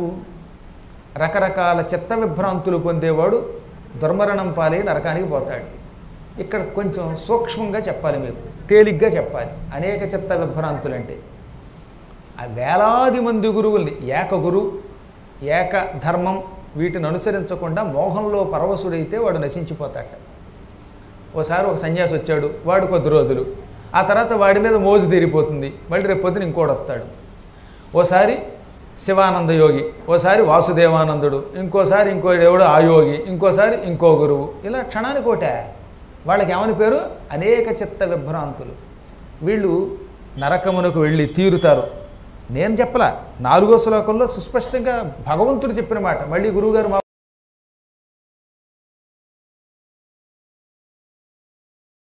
రకరకాల చిత్త విభ్రాంతులు పొందేవాడు దుర్మరణం పాలై నరకానికి పోతాడు ఇక్కడ కొంచెం సూక్ష్మంగా చెప్పాలి మీకు తేలిగ్గా చెప్పాలి అనేక చిత్త విభ్రాంతులు అంటే ఆ వేలాది మంది గురువుల్ని ఏక గురు ఏక ధర్మం వీటిని అనుసరించకుండా మోహంలో పరవశుడైతే వాడు నశించిపోతాట ఓసారి ఒక సన్యాసి వచ్చాడు వాడు కొద్ది రోజులు ఆ తర్వాత వాడి మీద మోజు తీరిపోతుంది మళ్ళీ రేపు పొద్దున ఇంకోటి వస్తాడు ఓసారి శివానంద యోగి ఓసారి వాసుదేవానందుడు ఇంకోసారి ఇంకో ఎవడు ఆ యోగి ఇంకోసారి ఇంకో గురువు ఇలా క్షణానికి ఒకటే వాళ్ళకి ఏమని పేరు అనేక చిత్త విభ్రాంతులు వీళ్ళు నరకమునకు వెళ్ళి తీరుతారు నేను చెప్పలా నాలుగో శ్లోకంలో సుస్పష్టంగా భగవంతుడు చెప్పిన మాట మళ్ళీ గురువుగారు మా